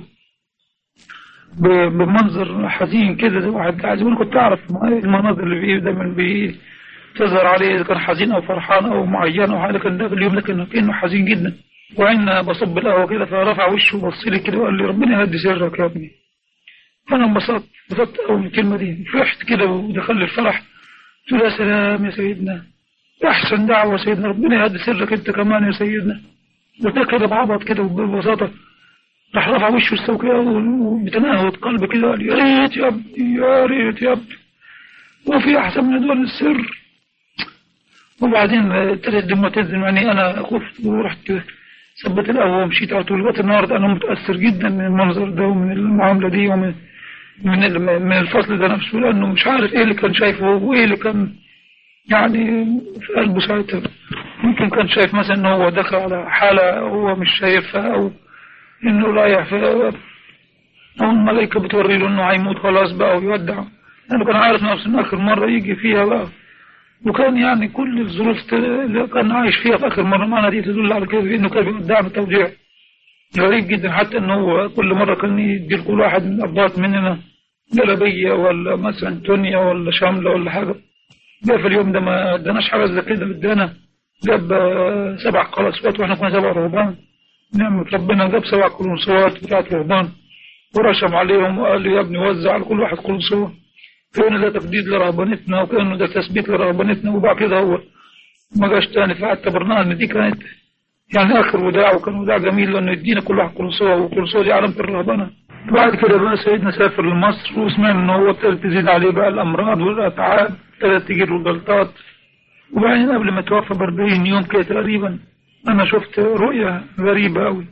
بمنظر حزين كده زي واحد عايز يقول كنت اعرف المناظر اللي فيه دايما بتظهر عليه اذا كان حزين او فرحان او معين او حاجه كان ده اليوم ده كان كانه حزين جدا وعين بصب القهوه كده فرفع وشه وبص لي كده وقال لي ربنا يهدي سرك يا ابني فانا انبسطت انبسطت قوي من الكلمه دي فرحت كده ودخل لي الفرح قلت له يا سلام يا سيدنا احسن دعوه يا سيدنا ربنا يهدي سرك انت كمان يا سيدنا وده كده بعبط كده وببساطه راح رفع وشه استوى كده وبتنهد قلبي كده قال يا ريت يا ابني يا ريت يا ابني وفي احسن من دول السر وبعدين ابتدت دموع تنزل يعني انا خفت ورحت ثبت القهوه ومشيت على طول لغايه النهارده انا متاثر جدا من المنظر ده ومن المعامله دي ومن من من الفصل ده نفسه لانه مش عارف ايه اللي كان شايفه وايه اللي كان يعني في قلبه ساعتها يمكن كان شايف مثلا ان هو دخل على حاله هو مش شايفها او انه رايح في او الملائكه بتوري له انه هيموت خلاص بقى ويودع لانه كان عارف نفسه ان اخر مره يجي فيها بقى وكان يعني كل الظروف اللي كان عايش فيها في اخر مره معنا دي تدل على كده انه كان بيودعنا توجيع غريب جدا حتى انه هو كل مره كان يدي لكل واحد من الاباط مننا جلبيه ولا مثلا تونيا ولا شامله ولا حاجه جاء في اليوم ده ما اداناش حاجه زي كده ادانا جاب سبع قلاصوات واحنا كنا سبع رهبان نعمة ربنا جاب سبع قلنصوات بتاعت رهبان ورشم عليهم وقال لي يا ابني وزع على كل واحد قلنصوه كأنه ده تجديد لرهبانتنا وكأنه ده تثبيت لرهبانتنا وبعد كده هو ما جاش تاني فاعتبرناها ان دي كانت يعني اخر وداع وكان وداع جميل لانه يدينا كل واحد قلنصوه وقلنصوه دي علامة الرهبنة بعد كده بقى سيدنا سافر لمصر وسمعنا ان هو ابتدت تزيد عليه بقى الامراض والاتعاب ابتدت تجي له جلطات وبعدين قبل ما توفى ب 40 يوم كده تقريبا انا شفت رؤية غريبة قوي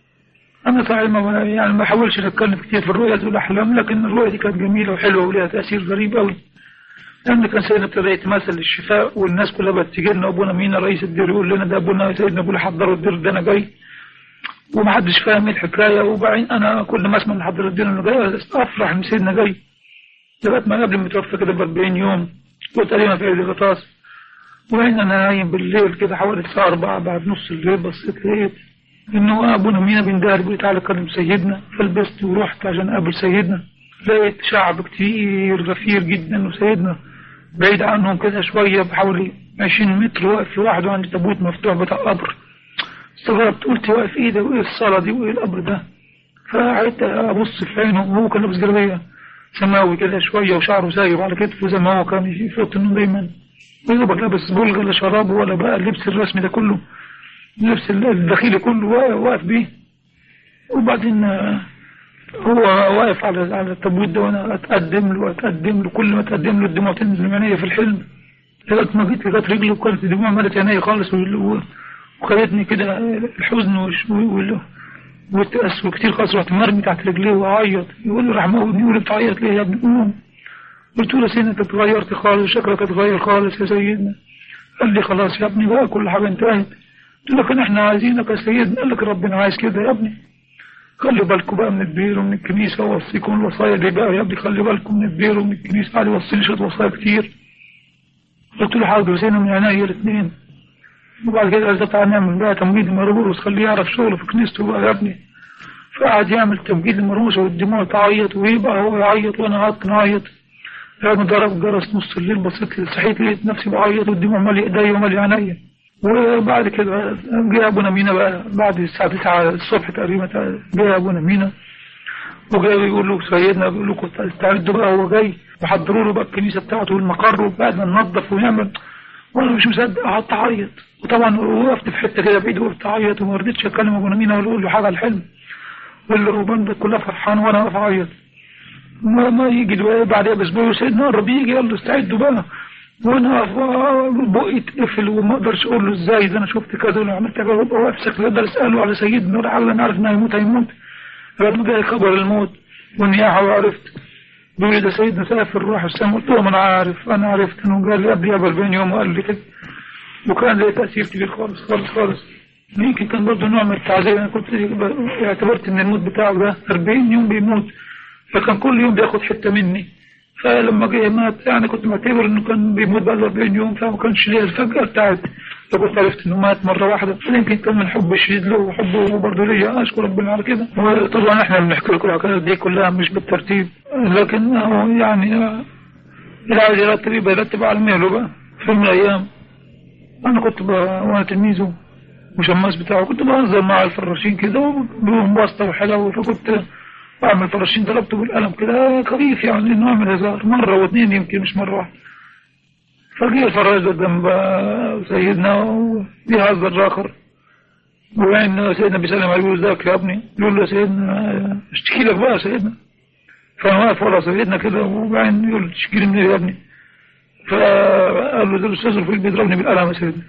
انا صحيح ما يعني ما بحاولش اتكلم كتير في الرؤيا والاحلام لكن الرؤية دي كانت جميلة وحلوة وليها تأثير غريب قوي لأن كان سيدنا ابتدى يتمثل الشفاء والناس كلها بقت تيجي لنا أبونا مينا رئيس الدير يقول لنا ده أبونا سيدنا أبونا حضروا الدير ده أنا جاي ومحدش فاهم ايه الحكاية وبعدين أنا كل ما أسمع إن حضر الدير إنه جاي أفرح إن سيدنا جاي لغاية ما قبل ما يتوفى كده ب 40 يوم كنت تقريبا في عيد الغطاس وبعدين أنا نايم بالليل كده حوالي الساعة 4 بعد نص الليل بصيت لقيت إنه أبونا مينا بن داهر بيقول تعالى كلم سيدنا فلبست ورحت عشان أقابل سيدنا لقيت شعب كتير غفير جدا وسيدنا بعيد عنهم كده شوية بحوالي 20 متر واقف لوحده عند تابوت مفتوح بتاع قبر استغربت قلت واقف ايه ده وايه الصلاة دي وايه القبر ده فقعدت ابص في عينه وهو كان لابس جلابية سماوي كده شوية وشعره سايب على كتفه زي ما هو كان في اوضه النوم دايما ويبقى لابس بلغ ولا شراب ولا بقى اللبس الرسمي ده كله اللبس الداخلي كله واقف بيه وبعدين هو واقف على على التابوت ده وانا اتقدم له اتقدم له كل ما اتقدم له الدموع تنزل من عينيا في الحلم لغايه ما جيت لغايه رجلي وكانت الدموع مالت عينيا خالص وخلتني كده الحزن والتأس كتير خالص رحت مرمي تحت رجليه واعيط يقول لي راح موتني يقول لي بتعيط ليه يا ابني قوم قلت له سيدنا انت اتغيرت خالص شكلك اتغير خالص يا سيدنا قال لي خلاص يا ابني بقى كل حاجة انتهت قلت له لكن احنا عايزينك يا سيدنا قال لك ربنا عايز كده يا ابني خلي بالكم بقى من البير ومن الكنيسة ووصيكم الوصايا دي بقى يا ابني خلي بالكم من البير ومن الكنيسة قعد يوصيني شوية وصايا كتير قلت له حاضر زينا من عينيا الاثنين وبعد كده قال تعالى نعمل بقى تمجيد المرموز خليه يعرف شغله في كنيسته بقى يا ابني فقعد يعمل تمجيد المرموز والدموع تعيط ويبقى هو يعيط وانا قعدت نعيط قام ضرب جرس نص الليل بصيت لي صحيت لقيت نفسي بعيط والدموع مالي ايديا ومالي عينيا وبعد كده جه ابونا مينا بقى بعد الساعة 9 الصبح تقريبا جه ابونا مينا وجاي يقول له سيدنا بيقول له استعدوا بقى هو جاي وحضروا له بقى الكنيسة بتاعته والمقر وبعد ما ننظف ونعمل وانا مش مصدق قعدت اعيط وطبعا وقفت في حته كده بعيد وقفت اعيط وما رضيتش اكلم ابونا مينا ولا اقول له حاجه على الحلم والرهبان ده كلها فرحان وانا واقف اعيط ما, ما يجي بعدها باسبوع سيدنا قرب يجي يلا استعدوا بقى وانا بقي اتقفل وما اقدرش اقول له ازاي ده انا شفت كذا ولا عملت كذا وابقى واقف ساكت اقدر اساله على سيدنا ولا حاجه انا عارف انه هيموت هيموت لما جاي خبر الموت والنياحه وعرفت بيقول لي ده سيدنا سافر راح السما قلت له انا عارف انا عرفت انه قال لي قبل قبل بين يوم وقال لي كده وكان له تاثير كبير خالص خالص خالص يمكن كان برضه نوع من التعذيب انا كنت اعتبرت ان الموت بتاعه ده 40 يوم بيموت فكان كل يوم بياخد حته مني فلما جه مات يعني كنت معتبر انه كان بيموت بقى 40 يوم فما كانش ليا الفجأة بتاعت فكنت عرفت انه مات مرة واحدة يمكن كان من حب شديد له وحبه برضه ليا اشكر ربنا على كده طبعا احنا بنحكي لكم الحكايات دي كلها مش بالترتيب لكن يعني اللي عايز يرتب يبقى يرتب على ميله بقى في يوم من الايام انا كنت وانا تلميذه وشماس بتاعه كنت بهزر مع الفراشين كده وبواسطة وحلو فكنت بعمل فراشين ضربته بالقلم كده خفيف يعني نوع من الهزار مرة واثنين يمكن مش مرة واحدة فجي الفراش ده جنب سيدنا وبيهزر آخر وبعدين سيدنا بيسلم عليه يقول ازيك يا ابني يقول له يا سيدنا اشتكي لك بقى يا سيدنا فانا واقف ورا سيدنا كده وبعدين يقول تشكي لي من ايه يا ابني فقال له ده الاستاذ الفيل بيضربني بالقلم يا سيدنا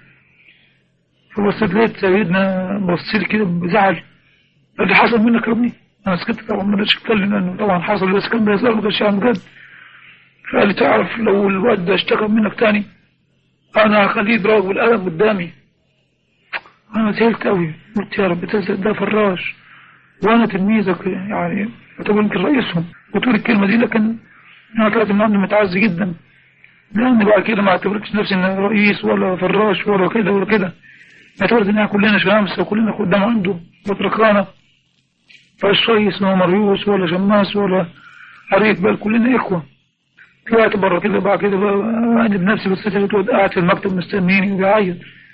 فبصيت لقيت سيدنا بص لي كده بزعل قال لي حصل منك يا ابني انا سكت طبعا ما رضيتش اتكلم لانه طبعا حصل بس كان بيهزر ما كانش يعني بجد فقال لي تعرف لو الواد ده اشتكى منك تاني انا هخليه يضربك بالقلم قدامي انا زعلت قوي قلت يا رب تزل ده فراش وانا تلميذك يعني اعتبر يمكن رئيسهم وتقول الكلمه دي لكن انا طلعت من عندي متعزي جدا لان بعد كده ما اعتبرتش نفسي ان رئيس ولا فراش ولا كده ولا كده اعتبرت ان كلنا شمامسه وكلنا قدام عنده بطرقانه فاش رئيس ولا مريوس ولا شماس ولا حريق بل كلنا إخوة طلعت برا كده بعد كده أنا بنفسي بصيت الواد قاعد في المكتب مستنيني وبيعيط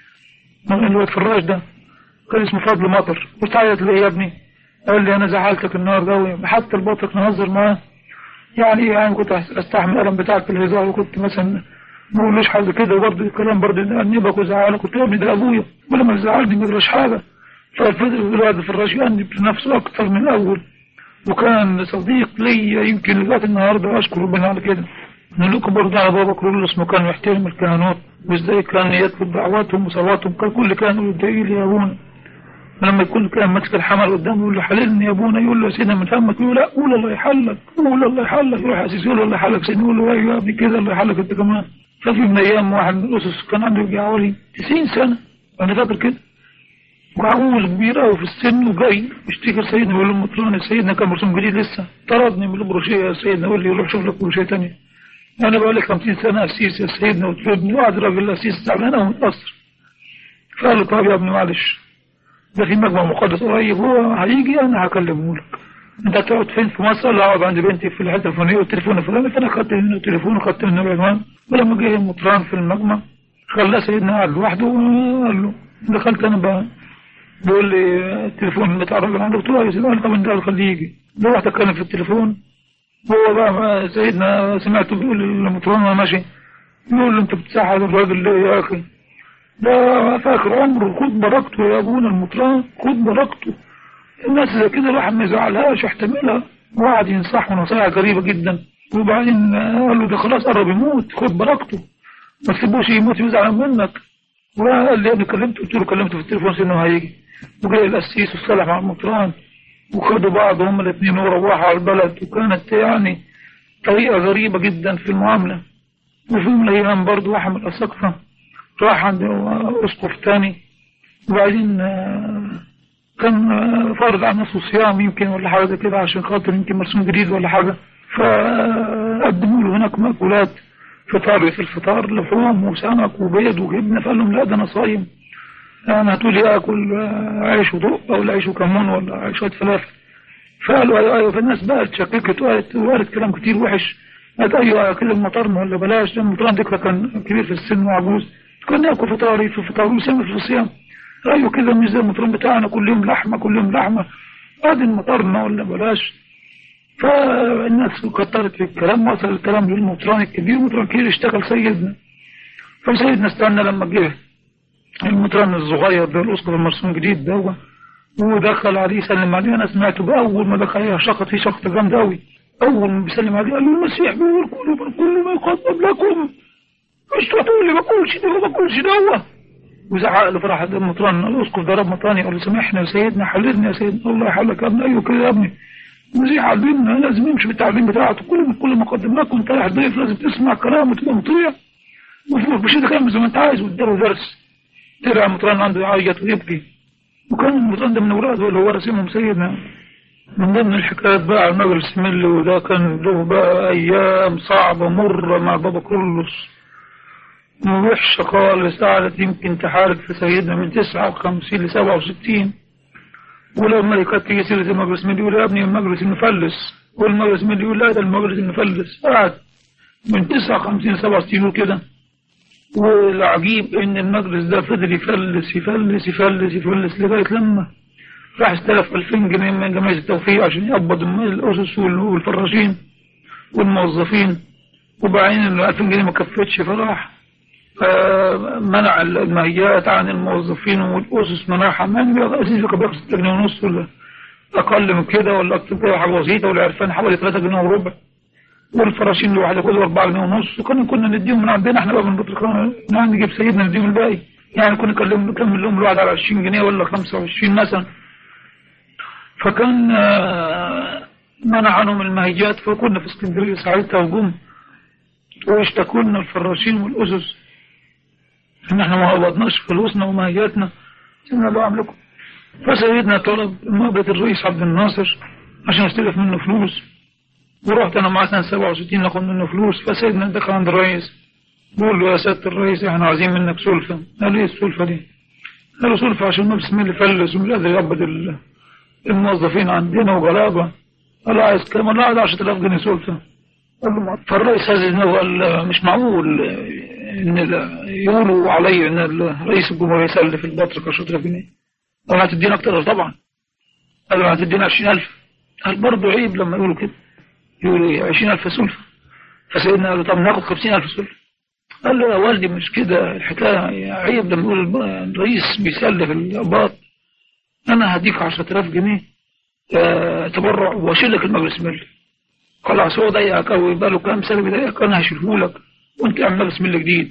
الواد فراش ده كان اسمه فضل مطر قلت عيط ليه يا ابني قال لي أنا زعلتك النهارده حتى البطرق نهزر معاه يعني يعني كنت استحمل القلم بتاعك في الهزار وكنت مثلا ما اقولوش حاجه كده وبرضه الكلام برضه انبك وزعلك قلت له يا ابني ده ابويا ولما زعلني ما جراش حاجه فالفضل الواد الفراش يأنب نفسه أكثر من الأول وكان صديق لي يمكن لغاية النهاردة أشكر ربنا على كده نقول لكم برضه على بابا كرولوس ما كان يحترم الكهنوت وازاي كان يطلب دعواتهم وصلواتهم كان كل كان يقول ادعي لي يا ابونا ولما يكون كان ماسك الحمل قدامه يقول له حللني يا ابونا يقول له يا سيدنا من فمك يقول لا قول الله يحلك قول الله يحلك يروح اسيس يقول الله يحلك سيدنا يقول له ايوه يا ابني كده الله يحلك انت كمان ففي من ايام واحد من الاسس كان عنده يجي حوالي 90 سنه انا فاكر كده وعجوز كبير قوي في السن وجاي يشتكي سيدنا يقول له مطران سيدنا كان مرسوم جديد لسه طردني من البروشيه يا سيدنا قال لي روح شوف لك بروشيه ثانيه انا بقى لي 50 سنه اسيس يا سيدنا وتفيدني وقعد راجل اسيس زعلان ومتاثر فقال له طب يا ابني معلش ده في مجمع مقدس قريب هو هيجي انا هكلمه لك انت هتقعد فين في مصر لا اقعد عند بنتي في الحته الفلانيه والتليفون الفلاني فانا خدت منه التليفون وخدت منه العنوان ولما جه المطران في المجمع خلاه سيدنا قاعد لوحده وقال له دخلت انا بقى بيقول لي التليفون بتاع الراجل عنده قلت له يا سيدي طب انت خليه يجي رحت اتكلم في التليفون هو بقى سيدنا سمعته بيقول للمطران وانا ماشي بيقول له انت بتساعد الراجل ليه يا اخي ده فاكر عمره خد بركته يا ابونا المطران خد بركته الناس زي كده الواحد ما يزعلهاش يحتملها وقعد ينصحه نصائح غريبه جدا وبعدين قال له ده خلاص قرب يموت خد بركته ما تسيبوش يموت يزعل منك وقال لي انا كلمته قلت له كلمته في التليفون انه هيجي وجاي القسيس وصلح مع المطران وخدوا بعض هما الاثنين وروحوا على البلد وكانت يعني طريقة غريبة جدا في المعاملة وفي يوم من الأيام برضه واحد من الأساقفة راح عند اسقف تاني وبعدين آه، كان آه، فارض على نفسه صيام يمكن ولا حاجه زي كده عشان خاطر يمكن مرسوم جديد ولا حاجه فقدموا له هناك مأكولات فطار في الفطار لحوم وسمك وبيض وجبنه فقال لهم لا ده انا صايم انا هتقولي اكل آه، عيش ودق ولا عيش وكمون ولا شويه فلافل فقالوا ايوه ايوه فالناس بقى اتشككت وقالت وقالت كلام كتير وحش قالت ايوه كده المطرن ولا بلاش ده المطرن ديك كان كبير في السن وعجوز كان ياكل فطاري في فطار ويسمي في الصيام ايوه كده مش زي المطرن بتاعنا كل يوم لحمه كل يوم لحمه ادي المطرن ولا بلاش فالناس كترت في الكلام وصل الكلام للمطران الكبير المطران الكبير اشتغل سيدنا فسيدنا استنى لما جه المطران الصغير ده الاسقف المرسوم جديد ده ودخل عليه يسلم عليه انا سمعته باول ما دخل عليه شخط فيه شخط جامد قوي اول ما بيسلم عليه قال له المسيح بيقول كل كل ما يقدم لكم مش تقول لي ما باكلش ده ما باكلش دوا وزعق له فرح المطران الاسقف ضرب مطراني قال له سامحنا يا سيدنا حللنا يا سيدنا الله يحلك يا ابني ايوه كده يا ابني المسيح علمنا لازم يمشي بالتعليم بتاعته كل كل ما قدم لكم انت رايح ضيف لازم تسمع كلامه وتبقى مطيع مش كلام زي ما انت عايز واداله درس طلع المطران عنده يعيط ويبكي وكان المطران ده من اولاده اللي هو رسمهم سيدنا من ضمن الحكايات بقى على المجلس ملي وده كان له بقى ايام صعبه مره مع بابا كرولوس وحشه خالص قعدت يمكن تحارب في سيدنا من 59 ل 67 ولما كانت تيجي سيره المجلس ملي يقول يا ابني المجلس المفلس والمجلس ملي يقول لا ده المجلس المفلس قعد من 59 ل 67 وكده والعجيب ان المجلس ده فضل يفلس يفلس يفلس يفلس لغايه لما راح استلف 2000 جنيه من جمعيه التوفيق عشان يقبض الاسس والفراشين والموظفين وبعدين ال 2000 جنيه ما كفتش فراح آه، منع المهيات عن الموظفين والاسس منعها من الاسس كان بياخد 6 جنيه ونص ولا اقل من كده ولا اكتر كده حاجه بسيطه والعرفان حوالي 3 جنيه وربع والفراشين الواحده كله 4 جنيه ونص وكنا كنا نديهم من عندنا احنا بقى من بطل نعم نجيب سيدنا نديهم الباقي يعني كنا نكلم نكمل لهم الواحد على 20 جنيه ولا 25 مثلا فكان آه، منع عنهم المهيجات فكنا في اسكندريه ساعتها وجم واشتكوا لنا الفراشين والاسس ان احنا ما قبضناش فلوسنا ومهياتنا سيبنا الله عملكم فسيدنا طلب مقابلة الرئيس عبد الناصر عشان استلف منه فلوس ورحت انا معاه سنة 67 ناخد منه فلوس فسيدنا دخل عند الرئيس بقول له يا سيادة الرئيس احنا عايزين منك سلفة قال ايه السلفة دي؟ قال له سلفة عشان ما بسم الله فلس ومش قادر يقبض ال- الموظفين عندنا وغلابة قال له عايز كام؟ قال له عايز 10000 جنيه سلفة قال له ما- فالرئيس هذا إنه قال مش معقول ان ال- يقولوا علي ان ال- رئيس الجمهورية يسلف البطرك 10000 جنيه قال له هتدينا اكتر قال طبعا قال له هتدينا 20000 قال برضه عيب لما يقولوا كده يقولوا ايه 20000 سلفة فسيدنا قال له طب ناخد 50000 سلفة قال له يا والدي مش كده الحكاية عيب لما يقول الب- الرئيس بيسلف الأباط أنا هديك 10000 جنيه آه، تبرع واشيل لك المجلس ملي خلاص هو ضيقك أو يبقى له كام سنة بيضايقك أنا هشيله لك وأنت اعمل مجلس ملي جديد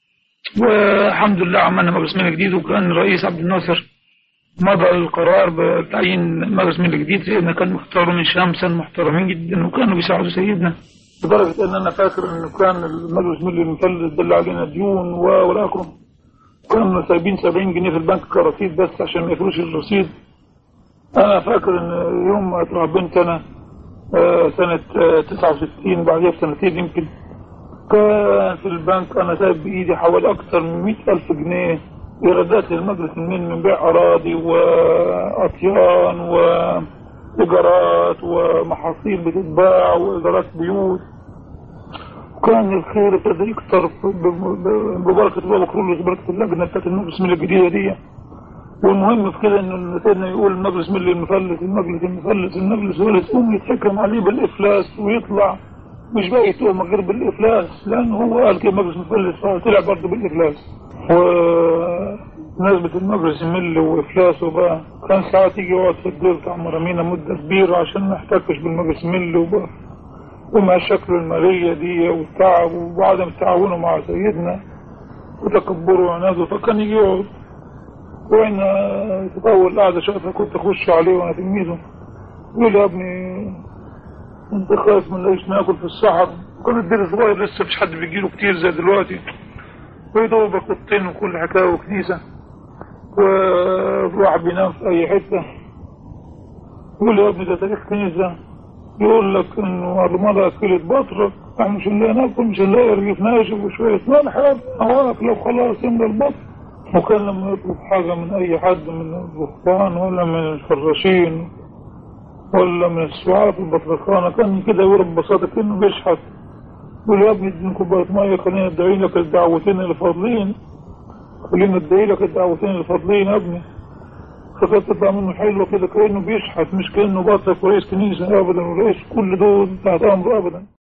والحمد لله عملنا مجلس ملي جديد وكان الرئيس عبد الناصر مضى القرار بتعيين مجلس ملي جديد سيدنا كان مختار من شمسا محترمين جدا وكانوا بيساعدوا سيدنا لدرجة إن أنا فاكر إنه كان المجلس ملي المفلس دل علينا ديون و- ولا أكرم كانوا سايبين 70 جنيه في البنك كرصيد بس عشان ما يفروش الرصيد أنا فاكر إن يوم ما طلع بنت أنا آه، سنة آه، 69 بعدها بسنتين يمكن كان في البنك أنا سايب بإيدي حوالي أكثر من 100 ألف جنيه إيرادات للمجلس من من بيع أراضي وأطيان وإيجارات ومحاصيل بتتباع وإيجارات بيوت كان الخير ابتدى يكتر ب- ب- ببركة بابا كرولوس بركة اللجنة بتاعت المجلس من الجديدة دي والمهم في كده انه سيدنا يقول المجلس ملي المفلس المجلس المفلس المجلس هو اللي تقوم يتحكم عليه بالافلاس ويطلع مش باقي تهمه غير بالافلاس لانه هو قال كده مجلس مفلس فطلع برضه بالافلاس ونسبة المجلس الملي وافلاسه بقى كان ساعات يجي يقعد في الدور بتاع مرامينا مدة كبيرة عشان ما يحتكش بالمجلس الملي وبقى ومشاكله المالية دي والتعب وعدم تعاونه مع سيدنا وتكبره وعناده فكان يجي يقعد وين تطول قاعدة شافها كنت أخش عليه وأنا تلميذه يقول لي يا ابني أنت خايف من ليش ناكل في الصحر كان الدير صغير لسه مفيش حد بيجيله كتير زي دلوقتي ويدوبك اوضتين وكل حكايه وكنيسه وواحد بينام في اي حته يقول يا ابني ده تاريخ كنيسه يقول لك انه الرمادة اكلت بطرك احنا مش هنلاقي ناكل مش هنلاقي رغيف ناشف وشويه ملح هواك لو خلاص يملى البطن وكان لما يطلب حاجه من اي حد من الرهبان ولا من الفراشين ولا من السعاة البطرخانة كان كده يقول ببساطة كأنه بيشحت يقول يا ابني اديني كوباية مية خلينا ادعي لك الدعوتين اللي فاضلين خلينا ادعي لك الدعوتين اللي فاضلين يا ابني فكانت تطلع منه حلوة كده كأنه بيشحت مش كأنه بطرك ورئيس كنيسة أبدا ورئيس كل دول تحت أمره أبدا